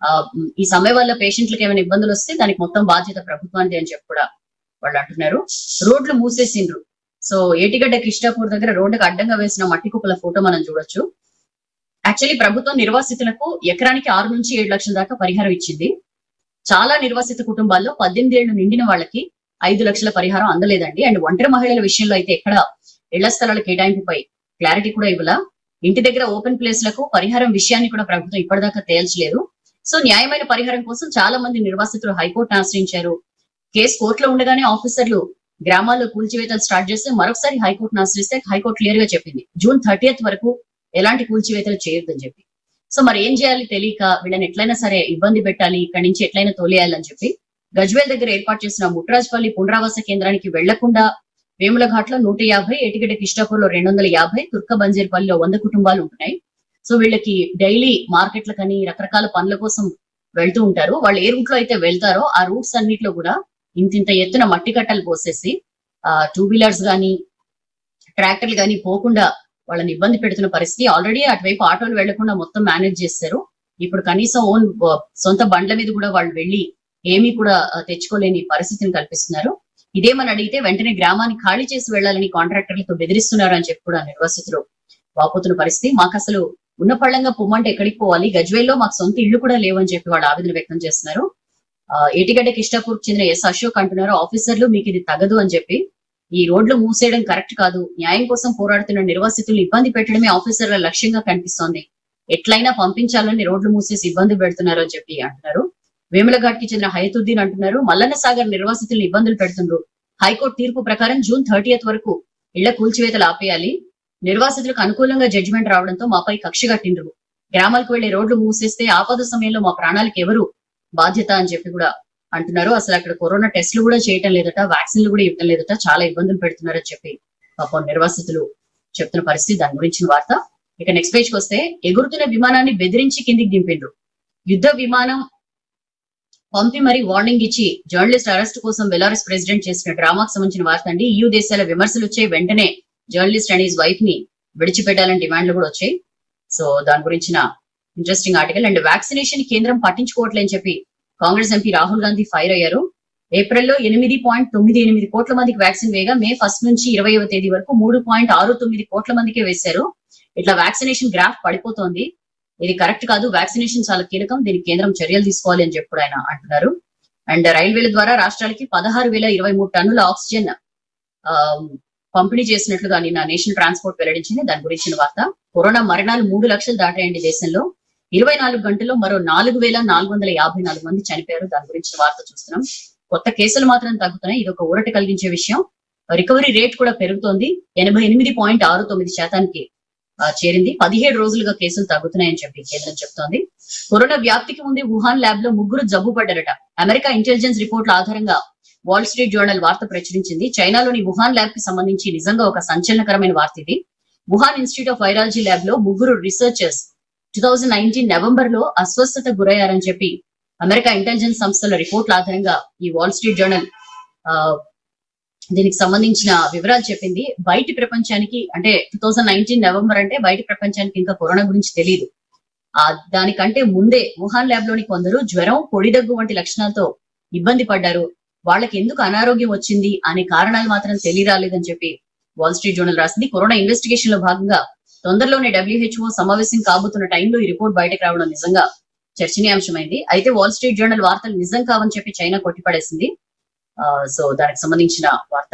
ఆ, ఈ సమ్మె వల్ల పేషెంట్లకు ఏమైనా ఇబ్బందులు వస్తే దానికి మొత్తం బాధ్యత ప్రభుత్వానికి అని చెప్పి కూడా వాళ్ళు అంటున్నారు రోడ్లు మూసేసిండ్రు సో ఏటిగడ్డ కిష్టాపూర్ దగ్గర రోడ్డుకు అడ్డంగా వేసిన మట్టి కుప్పల ఫోటో మనం చూడొచ్చు యాక్చువల్లీ ప్రభుత్వం నిర్వాసితులకు ఎకరానికి ఆరు నుంచి ఏడు లక్షల దాకా పరిహారం ఇచ్చింది చాలా నిర్వాసిత కుటుంబాల్లో పద్దెనిమిది ఏళ్లు నిండిన వాళ్ళకి ఐదు లక్షల పరిహారం అందలేదండి అండ్ ఒంటరి మహిళల విషయంలో అయితే ఎక్కడ ఇళ్ల స్థలాల కేటాయింపుపై క్లారిటీ కూడా ఇవ్వాల ఇంటి దగ్గర ఓపెన్ ప్లేస్ లకు పరిహారం విషయాన్ని కూడా ప్రభుత్వం ఇప్పటిదాకా తేల్చలేదు సో న్యాయమైన పరిహారం కోసం చాలా మంది నిర్వాసితులు హైకోర్టును ఆశ్రయించారు కేసు కోర్టులో ఉండగానే ఆఫీసర్లు గ్రామాల్లో కూల్చివేతలు స్టార్ట్ చేస్తే మరొకసారి హైకోర్టును ఆశ్రయిస్తే హైకోర్టు క్లియర్ గా చెప్పింది జూన్ థర్టీయత్ వరకు ఎలాంటి కూల్చివేతలు చేయొద్దని చెప్పి సో మరి ఏం చేయాలి తెలియక వీళ్ళని ఎట్లయినా సరే ఇబ్బంది పెట్టాలి ఇక్కడి నుంచి ఎట్లయినా తోలేయాలని చెప్పి గజ్వేల్ దగ్గర ఏర్పాటు చేసిన ముట్రాజ్పల్లి పునరావాస కేంద్రానికి వెళ్లకుండా వేముల ఘాట్లో నూట యాభై ఏటిగడ్డ కిష్టాపూర్ లో రెండు వందల యాభై తుర్క బంజీర్పల్లిలో వంద కుటుంబాలు ఉంటున్నాయి సో వీళ్ళకి డైలీ మార్కెట్లకని రకరకాల పనుల కోసం వెళ్తూ ఉంటారు వాళ్ళు ఏ రూట్ లో అయితే వెళ్తారో ఆ రూట్స్ అన్నిట్లో కూడా ఇంతింత ఎత్తున మట్టి కట్టలు పోసేసి ఆ టూ వీలర్స్ గాని ట్రాక్టర్లు గాని పోకుండా వాళ్ళని ఇబ్బంది పెడుతున్న పరిస్థితి ఆల్రెడీ అటువైపు ఆటోలు వెళ్లకుండా మొత్తం మేనేజ్ చేస్తారు ఇప్పుడు కనీసం ఓన్ సొంత బండ్ల మీద కూడా వాళ్ళు వెళ్ళి ఏమీ కూడా ఆ, తెచ్చుకోలేని పరిస్థితిని కల్పిస్తున్నారు ఇదేమని అడిగితే వెంటనే గ్రామాన్ని ఖాళీ చేసి వెళ్లాలని కాంట్రాక్టర్లతో బెదిరిస్తున్నారు అని చెప్పి కూడా నిర్వాసితులు వాపోతున్న పరిస్థితి మాకు అసలు ఉన్న పళ్ళంగా పొమ్మంటే ఎక్కడికి పోవాలి గజ్వేల్లో మాకు సొంత ఇల్లు కూడా లేవని చెప్పి వాళ్ళు ఆవేదన వ్యక్తం చేస్తున్నారు ఆ, ఏటిగడ్డ కిష్టాపూర్ చెందిన ఎస్ అశోక్ అంటున్నారు ఆఫీసర్లు మీకు ఇది తగదు అని చెప్పి ఈ రోడ్లు మూసేయడం కరెక్ట్ కాదు న్యాయం కోసం పోరాడుతున్న నిర్వాసితులు ఇబ్బంది పెట్టడమే ఆఫీసర్ల లక్ష్యంగా కనిపిస్తోంది ఎట్లయినా పంపించాలని రోడ్లు మూసేసి ఇబ్బంది పెడుతున్నారు అని చెప్పి అంటున్నారు వేములఘాట్ కి చెందిన హయతుద్దీన్ అంటున్నారు మల్లన్న సాగర్ నిర్వాసితులను ఇబ్బందులు పెడుతున్నారు హైకోర్టు తీర్పు ప్రకారం జూన్ థర్టీయత్ వరకు ఇళ్ల కూల్చివేతలు ఆపేయాలి నిర్వాసితులకు అనుకూలంగా జడ్జిమెంట్ రావడంతో మాపై కక్ష కట్టిండ్రు గ్రామాలకు వెళ్లే రోడ్లు మూసేస్తే ఆపద సమయంలో మా ప్రాణాలకు ఎవరు బాధ్యత అని చెప్పి కూడా అంటున్నారు అసలు అక్కడ కరోనా టెస్టులు కూడా చేయటం లేదట వ్యాక్సిన్లు కూడా ఇవ్వటం లేదట చాలా ఇబ్బందులు పెడుతున్నారని చెప్పి పాపం నిర్వాసితులు చెప్తున్న పరిస్థితి దాని గురించిన వార్త ఇక నెక్స్ట్ పేజ్ కి వస్తే ఎగురుతున్న విమానాన్ని బెదిరించి కిందికి దింపిండ్రు యుద్ధ విమానం పంపి మరి వార్నింగ్ ఇచ్చి జర్నలిస్ట్ అరెస్ట్ కోసం బెలారస్ ప్రెసిడెంట్ చేసిన డ్రామాకు సంబంధించిన వార్త అండి EU దేశాల విమర్శలు వచ్చాయి వెంటనే జర్నలిస్ట్ అండ్ హిస్ వైఫ్ ని విడిచిపెట్టాలని డిమాండ్లు కూడా వచ్చాయి సో దాని గురించిన ఇంట్రెస్టింగ్ ఆర్టికల్ అండ్ వ్యాక్సినేషన్ కేంద్రం పట్టించుకోవట్లేని చెప్పి కాంగ్రెస్ ఎంపీ రాహుల్ గాంధీ ఫైర్ అయ్యారు ఏప్రిల్లో ఎనిమిది పాయింట్ తొమ్మిది ఎనిమిది కోట్ల మందికి వ్యాక్సిన్ వేయగా మే ఫస్ట్ నుంచి ఇరవైవ తేదీ వరకు మూడు పాయింట్ ఆరు తొమ్మిది కోట్ల మందికే వేశారు ఇట్లా వ్యాక్సినేషన్ గ్రాఫ్ పడిపోతోంది ఇది కరెక్ట్ కాదు వ్యాక్సినేషన్ చాలా కీలకం దీనికి కేంద్రం చర్యలు తీసుకోవాలి అని చెప్పి కూడా ఆయన అంటున్నారు అండ్ రైల్వేల ద్వారా రాష్ట్రాలకి పదహారు వేల ఇరవై మూడు టన్నుల ఆక్సిజన్ ఆ, పంపిణీ చేసినట్లుగా నిన్న నేషనల్ ట్రాన్స్పోర్ట్ వెల్లడించింది దాని గురించిన వార్త కరోనా మరణాలు మూడు లక్షలు దాటాయండి దేశంలో ఇరవై నాలుగు గంటల్లో మరో నాలుగు వేల నాలుగు వందల యాభై నాలుగు మంది చనిపోయారు దాని గురించిన వార్త చూస్తున్నాం కొత్త కేసులు మాత్రం తగ్గుతున్నాయి ఇది ఒక ఊరట కలిగించే విషయం రికవరీ రేట్ కూడా పెరుగుతోంది ఎనభై ఎనిమిది పాయింట్ ఆరు తొమ్మిది శాతానికి ఆ, చేరింది పదిహేడు రోజులుగా కేసులు తగ్గుతున్నాయని చెప్పి కేంద్రం చెప్తోంది కరోనా వ్యాప్తికి ముందే వుహాన్ ల్యాబ్ లో ముగ్గురు జబ్బు పడ్డారట అమెరికా ఇంటెలిజెన్స్ రిపోర్ట్ల ఆధారంగా వాల్ స్ట్రీట్ జర్నల్ వార్త ప్రచురించింది చైనాలోని వుహాన్ ల్యాబ్ కి సంబంధించి నిజంగా ఒక సంచలనకరమైన వార్త ఇది Wuhan institute of virology lab లో ముగ్గురు researchers two thousand nineteen November లో అస్వస్థత గురయ్యారని చెప్పి అమెరికా ఇంటెలిజెన్స్ సంస్థల రిపోర్ట్ల ఆధారంగా ఈ వాల్ స్ట్రీట్ జర్నల్ ఆ, దీనికి సంబంధించిన వివరాలు చెప్పింది బయటి ప్రపంచానికి అంటే టూ థౌజండ్ నైన్టీన్ నవంబర్ అంటే బయటి ప్రపంచానికి ఇంకా కరోనా గురించి తెలియదు ఆ దానికంటే ముందే వుహాన్ ల్యాబ్ లోని కొందరు జ్వరం పొడిదగ్గు వంటి లక్షణాలతో ఇబ్బంది పడ్డారు వాళ్ళకి ఎందుకు అనారోగ్యం వచ్చింది అనే కారణాలు మాత్రం తెలియరాలేదని చెప్పి వాల్ స్ట్రీట్ జర్నల్ రాసింది కరోనా ఇన్వెస్టిగేషన్ లో భాగంగా తొందరలోనే డబ్ల్యూహెచ్ఓ సమావేశం కాబోతున్న టైంలో ఈ రిపోర్ట్ బయటకు రావడం నిజంగా చర్చనీయాంశమైంది అయితే వాల్ స్ట్రీట్ జర్నల్ వార్తలు నిజం కావని చెప్పి చైనా కొట్టిపడేసింది ఆ, సో దానికి సంబంధించిన వార్త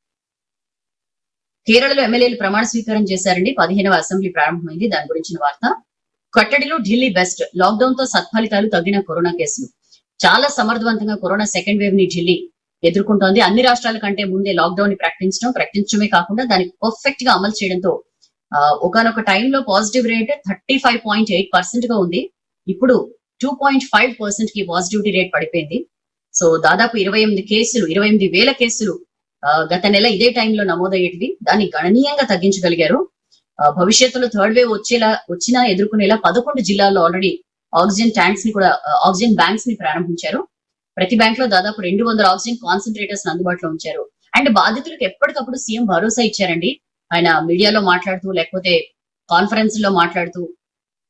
కేరళలో ఎమ్మెల్యేలు ప్రమాణ స్వీకారం చేశారండి పదిహేనవ అసెంబ్లీ ప్రారంభమైంది దాని గురించిన వార్త కట్టడిలో ఢిల్లీ బెస్ట్ లాక్డౌన్ తో సత్ఫలితాలు తగ్గిన కరోనా కేసులు చాలా సమర్థవంతంగా కరోనా సెకండ్ వేవ్ ని ఢిల్లీ ఎదుర్కొంటోంది అన్ని రాష్ట్రాల కంటే ముందే లాక్డౌన్ ని ప్రకటించడం ప్రకటించడమే కాకుండా దానికి పర్ఫెక్ట్ గా అమలు చేయడంతో ఒకనొక టైంలో positive rate thirty five point eight percent గా ఉంది ఇప్పుడు టూ పాయింట్ ఫైవ్ పర్సెంట్ కి పాజిటివిటీ రేట్ పడిపోయింది సో దాదాపు ఇరవై ఎనిమిది కేసులు ఇరవై ఎనిమిది వేల కేసులు ఆ, గత నెల ఇదే టైంలో నమోదయ్యేటివి దాన్ని గణనీయంగా తగ్గించగలిగారు ఆ, భవిష్యత్తులో థర్డ్ వేవ్ వచ్చేలా వచ్చినా ఎదుర్కొనేలా పదకొండు జిల్లాల్లో ఆల్రెడీ ఆక్సిజన్ ట్యాంక్స్ ని కూడా ఆ, ఆక్సిజన్ బ్యాంక్స్ ని ప్రారంభించారు ప్రతి బ్యాంక్ లో దాదాపు రెండు వందల ఆక్సిజన్ కాన్సన్ట్రేటర్స్ అందుబాటులో ఉంచారు అండ్ బాధితులకు ఎప్పటికప్పుడు సీఎం భరోసా ఇచ్చారండి ఆయన మీడియాలో మాట్లాడుతూ లేకపోతే కాన్ఫరెన్స్ లో మాట్లాడుతూ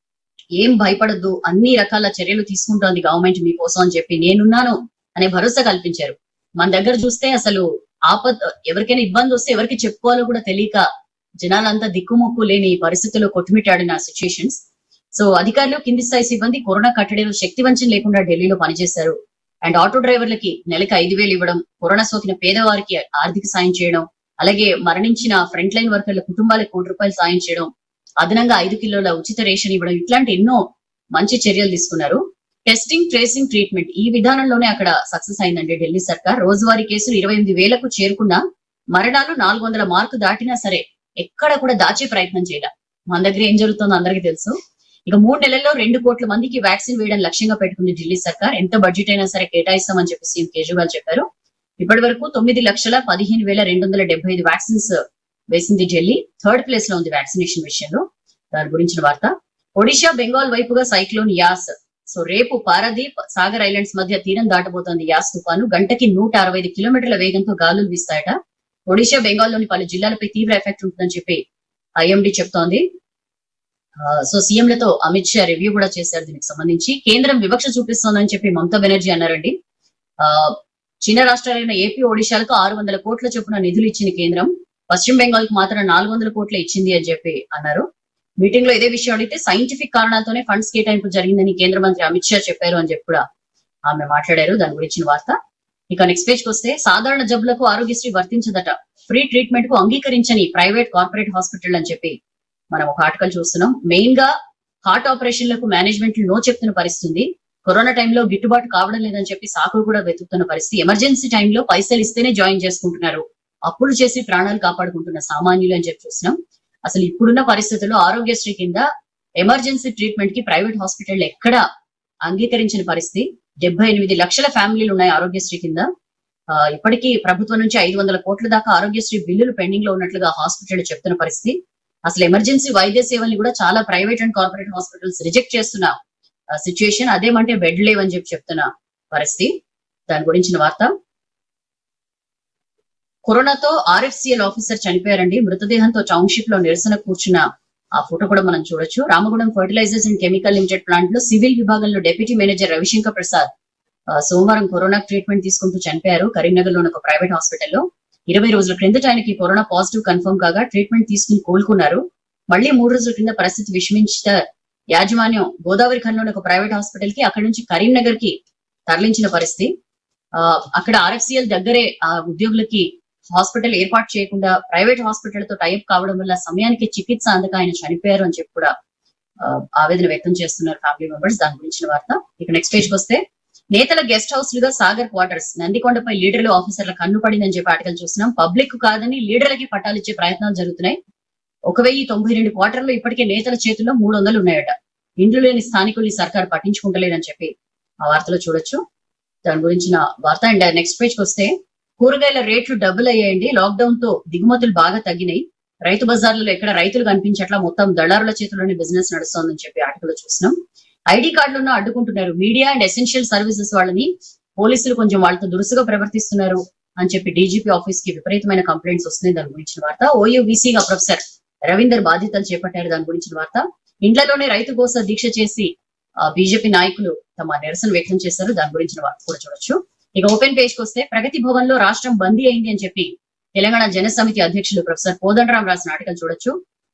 ఏం భయపడద్దు అన్ని రకాల చర్యలు తీసుకుంటోంది గవర్నమెంట్ మీకోసం అని చెప్పి నేనున్నాను అనే భరోసా కల్పించారు మన దగ్గర చూస్తే అసలు ఆపద ఎవరికైనా ఇబ్బంది వస్తే ఎవరికి చెప్పుకోవాలో కూడా తెలియక జనాలంతా దిక్కుముక్కు లేని పరిస్థితుల్లో కొట్టుమిట్టాడిన సిచ్యుయేషన్స్ సో అధికారులు కింది స్థాయి సిబ్బంది కరోనా కట్టడిలో శక్తి వంచన లేకుండా ఢిల్లీలో పనిచేశారు అండ్ ఆటో డ్రైవర్లకి నెలకు ఐదు వేలు ఇవ్వడం కరోనా సోకిన పేదవారికి ఆర్థిక సాయం చేయడం అలాగే మరణించిన ఫ్రంట్ లైన్ వర్కర్ల కుటుంబాలకు కోటి రూపాయలు సాయం చేయడం అదనంగా ఐదు కిలోల ఉచిత రేషన్ ఇవ్వడం ఇట్లాంటి ఎన్నో మంచి చర్యలు తీసుకున్నారు టెస్టింగ్ ట్రేసింగ్ ట్రీట్మెంట్ ఈ విధానంలోనే అక్కడ సక్సెస్ అయిందండి ఢిల్లీ సర్కార్ రోజువారీ కేసులు ఇరవై ఎనిమిది వేలకు చేరుకున్న మరణాలు నాలుగు వందల మార్కు దాటినా సరే ఎక్కడ కూడా దాచే ప్రయత్నం చేయాల మన దగ్గర ఏం జరుగుతుందో అందరికీ తెలుసు ఇక మూడు నెలల్లో రెండు కోట్ల మందికి వ్యాక్సిన్ వేయడం లక్ష్యంగా పెట్టుకుంది ఢిల్లీ సర్కార్ ఎంత బడ్జెట్ అయినా సరే కేటాయిస్తామని చెప్పి సీఎం కేజ్రీవాల్ చెప్పారు ఇప్పటి వరకు తొమ్మిది లక్షల పదిహేను వేల రెండు వందల డెబ్బై ఐదు వ్యాక్సిన్స్ వేసింది ఢిల్లీ థర్డ్ ప్లేస్ లో ఉంది వ్యాక్సినేషన్ విషయంలో దాని గురించిన వార్త ఒడిషా బెంగాల్ వైపుగా సైక్లోన్ యాస్ సో రేపు పారాదీప్ సాగర్ ఐలాండ్స్ మధ్య తీరం దాటబోతోంది యాస్ తుఫాను గంటకి నూట అరవై ఐదు కిలోమీటర్ల వేగంతో గాలులు వీస్తాయట ఒడిషా బెంగాల్లోని పలు జిల్లాలపై తీవ్ర ఎఫెక్ట్ ఉంటుందని చెప్పి ఐఎండి చెప్తోంది ఆ, సో సీఎంలతో అమిత్ షా రివ్యూ కూడా చేశారు దీనికి సంబంధించి కేంద్రం వివక్ష చూపిస్తోందని చెప్పి మమతా బెనర్జీ అన్నారండి ఆ చిన్న రాష్ట్రాలైన ఏపీ ఒడిశాలకు ఆరు వందల కోట్ల చొప్పున నిధులు ఇచ్చింది కేంద్రం పశ్చిమ బెంగాల్ కు మాత్రం నాలుగు వందల కోట్ల ఇచ్చింది అని చెప్పి అన్నారు మీటింగ్ లో ఇదే విషయం అడిగితే సైంటిఫిక్ కారణాలతోనే ఫండ్స్ కేటాయింపు జరిగిందని కేంద్ర మంత్రి అమిత్ షా చెప్పారు అని చెప్పి కూడా ఆమె మాట్లాడారు దాని గురించిన వార్త ఇక నెక్స్ట్ పేజ్ కి వస్తే సాధారణ జబ్బులకు ఆరోగ్యశ్రీ వర్తించదట ఫ్రీ ట్రీట్మెంట్ కు అంగీకరించని ప్రైవేట్ కార్పొరేట్ హాస్పిటల్ అని చెప్పి మనం ఒక ఆర్టికల్ చూస్తున్నాం మెయిన్ గా హార్ట్ ఆపరేషన్లకు మేనేజ్మెంట్ నో చెప్తున్న పరిస్థితి ఉంది కరోనా టైంలో గిట్టుబాటు కావడం లేదని చెప్పి సాకులు కూడా వెతుకుతున్న పరిస్థితి ఎమర్జెన్సీ టైంలో పైసలు ఇస్తేనే జాయిన్ చేసుకుంటున్నారు అప్పులు చేసి ప్రాణాలు కాపాడుకుంటున్న సామాన్యులు అని చెప్పి చూస్తున్నాం అసలు ఇప్పుడున్న పరిస్థితుల్లో ఆరోగ్యశ్రీ కింద ఎమర్జెన్సీ ట్రీట్మెంట్ కి ప్రైవేట్ హాస్పిటల్ ఎక్కడ అంగీకరించిన పరిస్థితి డెబ్బై ఎనిమిది లక్షల ఫ్యామిలీలు ఉన్నాయి ఆరోగ్యశ్రీ కింద ఆ, ఇప్పటికీ ప్రభుత్వం నుంచి ఐదు వందల కోట్ల దాకా ఆరోగ్యశ్రీ బిల్లులు పెండింగ్ లో ఉన్నట్లుగా హాస్పిటల్ చెప్తున్న పరిస్థితి అసలు ఎమర్జెన్సీ వైద్య సేవల్ని కూడా చాలా private and corporate hospitals reject చేస్తున్న సిచ్యుయేషన్ అదేమంటే బెడ్ లేవని చెప్పి చెప్తున్న పరిస్థితి దాని గురించిన వార్త కరోనాతో ఆర్ఎఫ్సిఎల్ ఆఫీసర్ చనిపోయారండి మృతదేహంతో టౌన్షిప్ లో నిరసన కూర్చున్న ఆ ఫోటో కూడా మనం చూడొచ్చు Ramagundam fertilizers and chemical limited plant లో సివిల్ విభాగంలో డెప్యూటీ మేనేజర్ రవిశంకర్ ప్రసాద్ ఆ, సోమవారం కరోనా ట్రీట్మెంట్ తీసుకుంటూ చనిపోయారు కరీంనగర్ లోని ఒక ప్రైవేట్ హాస్పిటల్లో ఇరవై రోజుల క్రిందట ఆయనకి కరోనా పాజిటివ్ కన్ఫర్మ్ కాగా ట్రీట్మెంట్ తీసుకుని కోలుకున్నారు మళ్ళీ మూడు రోజుల కింద పరిస్థితి విషమించిన యాజమాన్యం గోదావరి ఖండ్లోని ఒక ప్రైవేట్ హాస్పిటల్ కి అక్కడి నుంచి కరీంనగర్ కి తరలించిన పరిస్థితి ఆ, అక్కడ ఆర్ఎఫ్సిఎల్ దగ్గరే ఆ ఉద్యోగులకి హాస్పిటల్ ఏర్పాటు చేయకుండా ప్రైవేట్ హాస్పిటల్ తో టైప్ కావడం వల్ల సమయానికి చికిత్స అందక ఆయన చనిపోయారు అని చెప్పి కూడా ఆ, ఆవేదన వ్యక్తం చేస్తున్నారు ఫ్యామిలీ మెంబర్స్ దాని గురించిన వార్త ఇక నెక్స్ట్ పేజ్ కి వస్తే నేతల గెస్ట్ హౌస్ లుగా సాగర్ క్వార్టర్స్ నందికొండపై లీడర్లు ఆఫీసర్ల కన్ను పడిందని చెప్పి ఆర్టికల్ చూస్తున్నాం పబ్లిక్ కాదని లీడర్లకి పట్టాలిచ్చే ప్రయత్నాలు జరుగుతున్నాయి ఒక వెయ్యి తొంభై రెండు క్వార్టర్లు ఇప్పటికే నేతల చేతుల్లో మూడు వందలు ఉన్నాయట ఇండ్లు లేని స్థానికుల్ని సర్కార్ పట్టించుకుంటలేదని చెప్పి ఆ వార్తలో చూడొచ్చు దాని గురించిన వార్త అండ్ నెక్స్ట్ పేజ్ కి వస్తే కూరగాయల రేట్లు డబుల్ అయ్యాయండి లాక్డౌన్ తో దిగుమతులు బాగా తగ్గినాయి రైతు బజార్లలో ఎక్కడ రైతులు కనిపించట్లా మొత్తం దళారుల చేతుల్లోనే బిజినెస్ నడుస్తోందని చెప్పి ఆర్టికల్ చూస్తున్నాం ఐడి కార్డులను అడ్డుకుంటున్నారు మీడియా అండ్ ఎసెన్షియల్ సర్వీసెస్ వాళ్ళని పోలీసులు కొంచెం వాళ్ళతో దురుసుగా ప్రవర్తిస్తున్నారు అని చెప్పి డీజీపీ ఆఫీస్ కి విపరీతమైన కంప్లైంట్స్ వస్తున్నాయి దాని గురించిన వార్త ఓయూబీసీగా ప్రొఫెసర్ రవీందర్ బాధ్యతలు చేపట్టారు దాని గురించిన వార్త ఇండ్లలోనే రైతు కోసం దీక్ష చేసి బీజేపీ నాయకులు తమ నిరసన వ్యక్తం చేశారు దాని గురించిన వార్త కూడా చూడొచ్చు ఇక ఓపెన్ పేజ్ కి వస్తే ప్రగతి భవన్ లో రాష్ట్రం బందీ అయింది అని చెప్పి తెలంగాణ జన సమితి అధ్యక్షులు ప్రొఫెసర్ కోదండరాం రాసిన ఆర్టికల్ చూడొచ్చు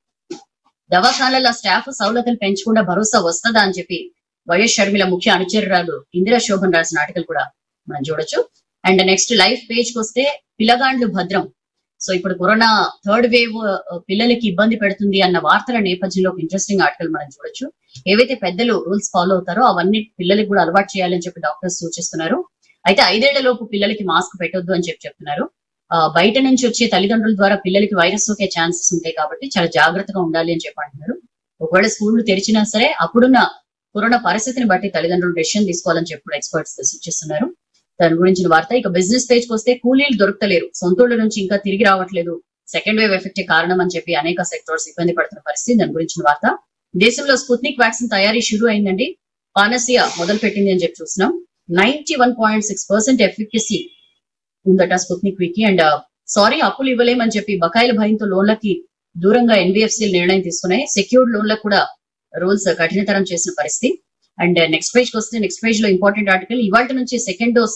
దవాఖానాల స్టాఫ్ సౌలతులు పెంచకుండా భరోసా వస్తుందా అని చెప్పి వైఎస్ షర్మిల ముఖ్య అనుచరురాలు ఇందిరా శోభన్ రాసిన ఆర్టికల్ కూడా మనం చూడొచ్చు అండ్ నెక్స్ట్ లైఫ్ పేజ్ కి వస్తే పిల్లగాండ్లు భద్రం సో ఇప్పుడు కరోనా థర్డ్ వేవ్ పిల్లలకి ఇబ్బంది పెడుతుంది అన్న వార్తల నేపథ్యంలో ఒక ఇంట్రెస్టింగ్ ఆర్టికల్ మనం చూడొచ్చు ఏవైతే పెద్దలు రూల్స్ ఫాలో అవుతారో అవన్నీ పిల్లలకి కూడా అలవాటు చేయాలని చెప్పి డాక్టర్స్ సూచిస్తున్నారు అయితే ఐదేళ్ల లోపు పిల్లలకి మాస్క్ పెట్టొద్దు అని చెప్పి చెప్తున్నారు ఆ, బయట నుంచి వచ్చే తల్లిదండ్రుల ద్వారా పిల్లలకి వైరస్ సోకే ఛాన్సెస్ ఉంటాయి కాబట్టి చాలా జాగ్రత్తగా ఉండాలి అని చెప్పి అంటున్నారు ఒకవేళ స్కూళ్లు తెరిచినా సరే అప్పుడున్న కరోనా పరిస్థితిని బట్టి తల్లిదండ్రులు డెసిషన్ తీసుకోవాలని చెప్పి కూడా ఎక్స్పర్ట్స్ సూచిస్తున్నారు దాని గురించిన వార్త ఇక బిజినెస్ పేజ్ కి వస్తే కూలీలు దొరకలేరు సొంతూళ్ళ నుంచి ఇంకా తిరిగి రావట్లేదు సెకండ్ వేవ్ ఎఫెక్ట్ కారణం అని చెప్పి అనేక సెక్టర్స్ ఇబ్బంది పడుతున్న పరిస్థితి దాని గురించిన వార్త దేశంలో స్పుత్నిక్ వ్యాక్సిన్ తయారీ షురూ అయిందండి పానసియా మొదలు పెట్టింది అని చెప్పి చూస్తున్నాం ninety one point six percent efficacy ఉందట స్పుత్నిక్ వికి అండ్ సారీ అప్పులు ఇవ్వలేమని చెప్పి బకాయిల భయంతో లోన్లకి దూరంగా ఎన్బిఎఫ్సి నిర్ణయం తీసుకున్నాయి సెక్యూర్డ్ లోన్లకు కూడా రూల్స్ కఠినతరం చేసిన పరిస్థితి అండ్ నెక్స్ట్ పేజ్ కి వస్తే నెక్స్ట్ పేజ్ లో ఇంపార్టెంట్ ఆర్టికల్ ఇవాళ నుంచి సెకండ్ డోస్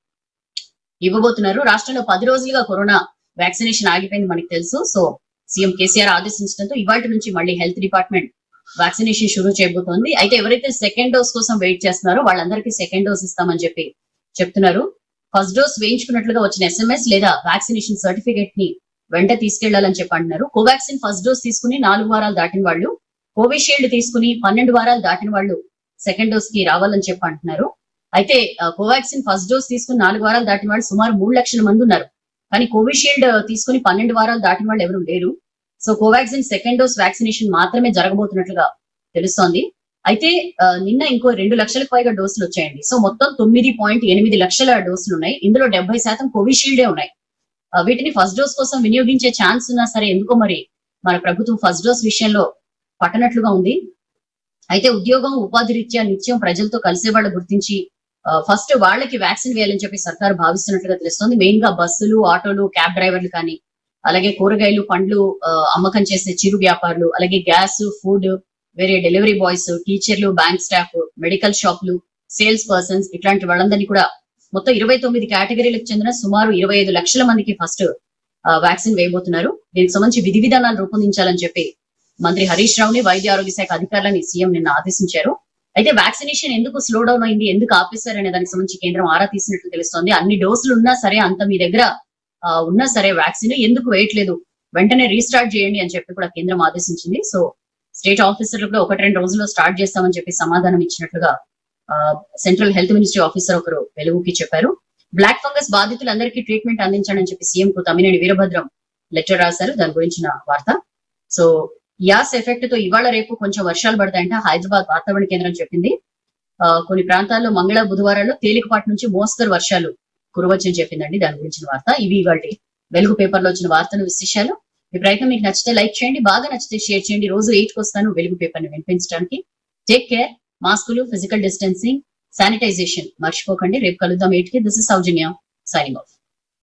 ఇవ్వబోతున్నారు రాష్ట్రంలో పది రోజులుగా కరోనా వ్యాక్సినేషన్ ఆగిపోయింది మనకి తెలుసు సో సీఎం కేసీఆర్ ఆదేశించడంతో ఇవాళ నుంచి మళ్ళీ హెల్త్ డిపార్ట్మెంట్ వ్యాక్సినేషన్ షురూ చేయబోతోంది అయితే ఎవరైతే సెకండ్ డోస్ కోసం వెయిట్ చేస్తున్నారో వాళ్ళందరికీ సెకండ్ డోస్ ఇస్తామని చెప్పి చెప్తున్నారు ఫస్ట్ డోస్ వేయించుకున్నట్లుగా వచ్చిన ఎస్ఎంఎస్ లేదా వ్యాక్సినేషన్ సర్టిఫికేట్ ని వెంట తీసుకెళ్లాలని చెప్పి అంటున్నారు కోవాక్సిన్ ఫస్ట్ డోస్ తీసుకుని నాలుగు వారాలు దాటిన వాళ్ళు కోవిషీల్డ్ తీసుకుని పన్నెండు వారాలు దాటిన వాళ్ళు సెకండ్ డోస్ కి రావాలని చెప్పి అంటున్నారు అయితే ఆ, కోవాక్సిన్ ఫస్ట్ డోస్ తీసుకుని నాలుగు వారాలు దాటిన వాళ్ళు సుమారు మూడు లక్షల మంది ఉన్నారు కానీ కోవిషీల్డ్ తీసుకుని పన్నెండు వారాలు దాటిన వాళ్ళు ఎవరు లేరు so Covaxin second dose vaccination మాత్రమే జరగబోతున్నట్లుగా తెలుస్తోంది అయితే ఆ, నిన్న ఇంకో రెండు లక్షలకు పైగా డోసులు వచ్చాయండి సో మొత్తం తొమ్మిది పాయింట్ ఎనిమిది లక్షల డోసులు ఉన్నాయి ఇందులో డెబ్బై శాతం కోవిషీల్డే ఉన్నాయి ఆ, వీటిని ఫస్ట్ డోస్ కోసం వినియోగించే ఛాన్స్ ఉన్నా సరే ఎందుకో మరి మన ప్రభుత్వం ఫస్ట్ డోస్ విషయంలో పట్టనట్లుగా ఉంది అయితే ఉద్యోగం ఉపాధి రీత్యా నిత్యం ప్రజలతో కలిసే వాళ్ళు గుర్తించి ఫస్ట్ వాళ్ళకి వ్యాక్సిన్ వేయాలని చెప్పి సర్కారు భావిస్తున్నట్లుగా తెలుస్తోంది మెయిన్ గా బస్సులు ఆటోలు క్యాబ్ డ్రైవర్లు కానీ అలాగే కూరగాయలు పండ్లు ఆ, అమ్మకం చేసే చిరు వ్యాపారులు అలాగే గ్యాస్ ఫుడ్ వేరే డెలివరీ బాయ్స్ టీచర్లు బ్యాంక్ స్టాఫ్ మెడికల్ షాపులు సేల్స్ పర్సన్స్ ఇట్లాంటి వాళ్ళందరినీ కూడా మొత్తం ఇరవై తొమ్మిది కేటగిరీలకు చెందిన సుమారు ఇరవై ఐదు లక్షల మందికి ఫస్ట్ వ్యాక్సిన్ వేయబోతున్నారు దీనికి సంబంధించి విధి విధానాలు రూపొందించాలని చెప్పి మంత్రి హరీష్ రావుని వైద్య ఆరోగ్య శాఖ అధికారులని సీఎం నిన్న ఆదేశించారు అయితే వ్యాక్సినేషన్ ఎందుకు స్లో డౌన్ అయింది ఎందుకు ఆపేశారు అనే దానికి సంబంధించి కేంద్రం ఆరా తీసినట్లు తెలుస్తోంది అన్ని డోసులు ఉన్నా సరే అంత మీ దగ్గర ఆ, ఉన్నా సరే వ్యాక్సిన్ ఎందుకు వేయట్లేదు వెంటనే రీస్టార్ట్ చేయండి అని చెప్పి కూడా కేంద్రం ఆదేశించింది సో స్టేట్ ఆఫీసర్లు కూడా ఒకటి రెండు రోజుల్లో స్టార్ట్ చేస్తామని చెప్పి సమాధానం ఇచ్చినట్లుగా సెంట్రల్ హెల్త్ మినిస్ట్రీ ఆఫీసర్ ఒకరు వెలుగుకి చెప్పారు బ్లాక్ ఫంగస్ బాధితులందరికీ ట్రీట్మెంట్ అందించండి అని చెప్పి సీఎం కు తమ్మినేని వీరభద్రం లెటర్ రాశారు దాని గురించిన వార్త సో యాస్ ఎఫెక్ట్ తో ఇవాళ రేపు కొంచెం వర్షాలు పడతాయంట హైదరాబాద్ వాతావరణ కేంద్రం చెప్పింది ఆ, కొన్ని ప్రాంతాల్లో మంగళ బుధవారాల్లో తేలికపాటి నుంచి మోస్తరు వర్షాలు కురవచ్చని చెప్పిందండి దాని గురించిన వార్త ఇవి ఇవాళ వెలుగు పేపర్ లో వచ్చిన వార్తలు విశేషాలు ఈ ప్రయత్నం మీకు నచ్చితే లైక్ చేయండి బాగా నచ్చితే షేర్ చేయండి రోజు ఎయిట్ కి వస్తాను వెలుగు పేపర్ ని వినిపించడానికి టేక్ కేర్ మాస్కులు ఫిజికల్ డిస్టెన్సింగ్ శానిటైజేషన్ మర్చిపోకండి రేపు కలుద్దాం ఎయిట్ కి this is Sowjanya signing of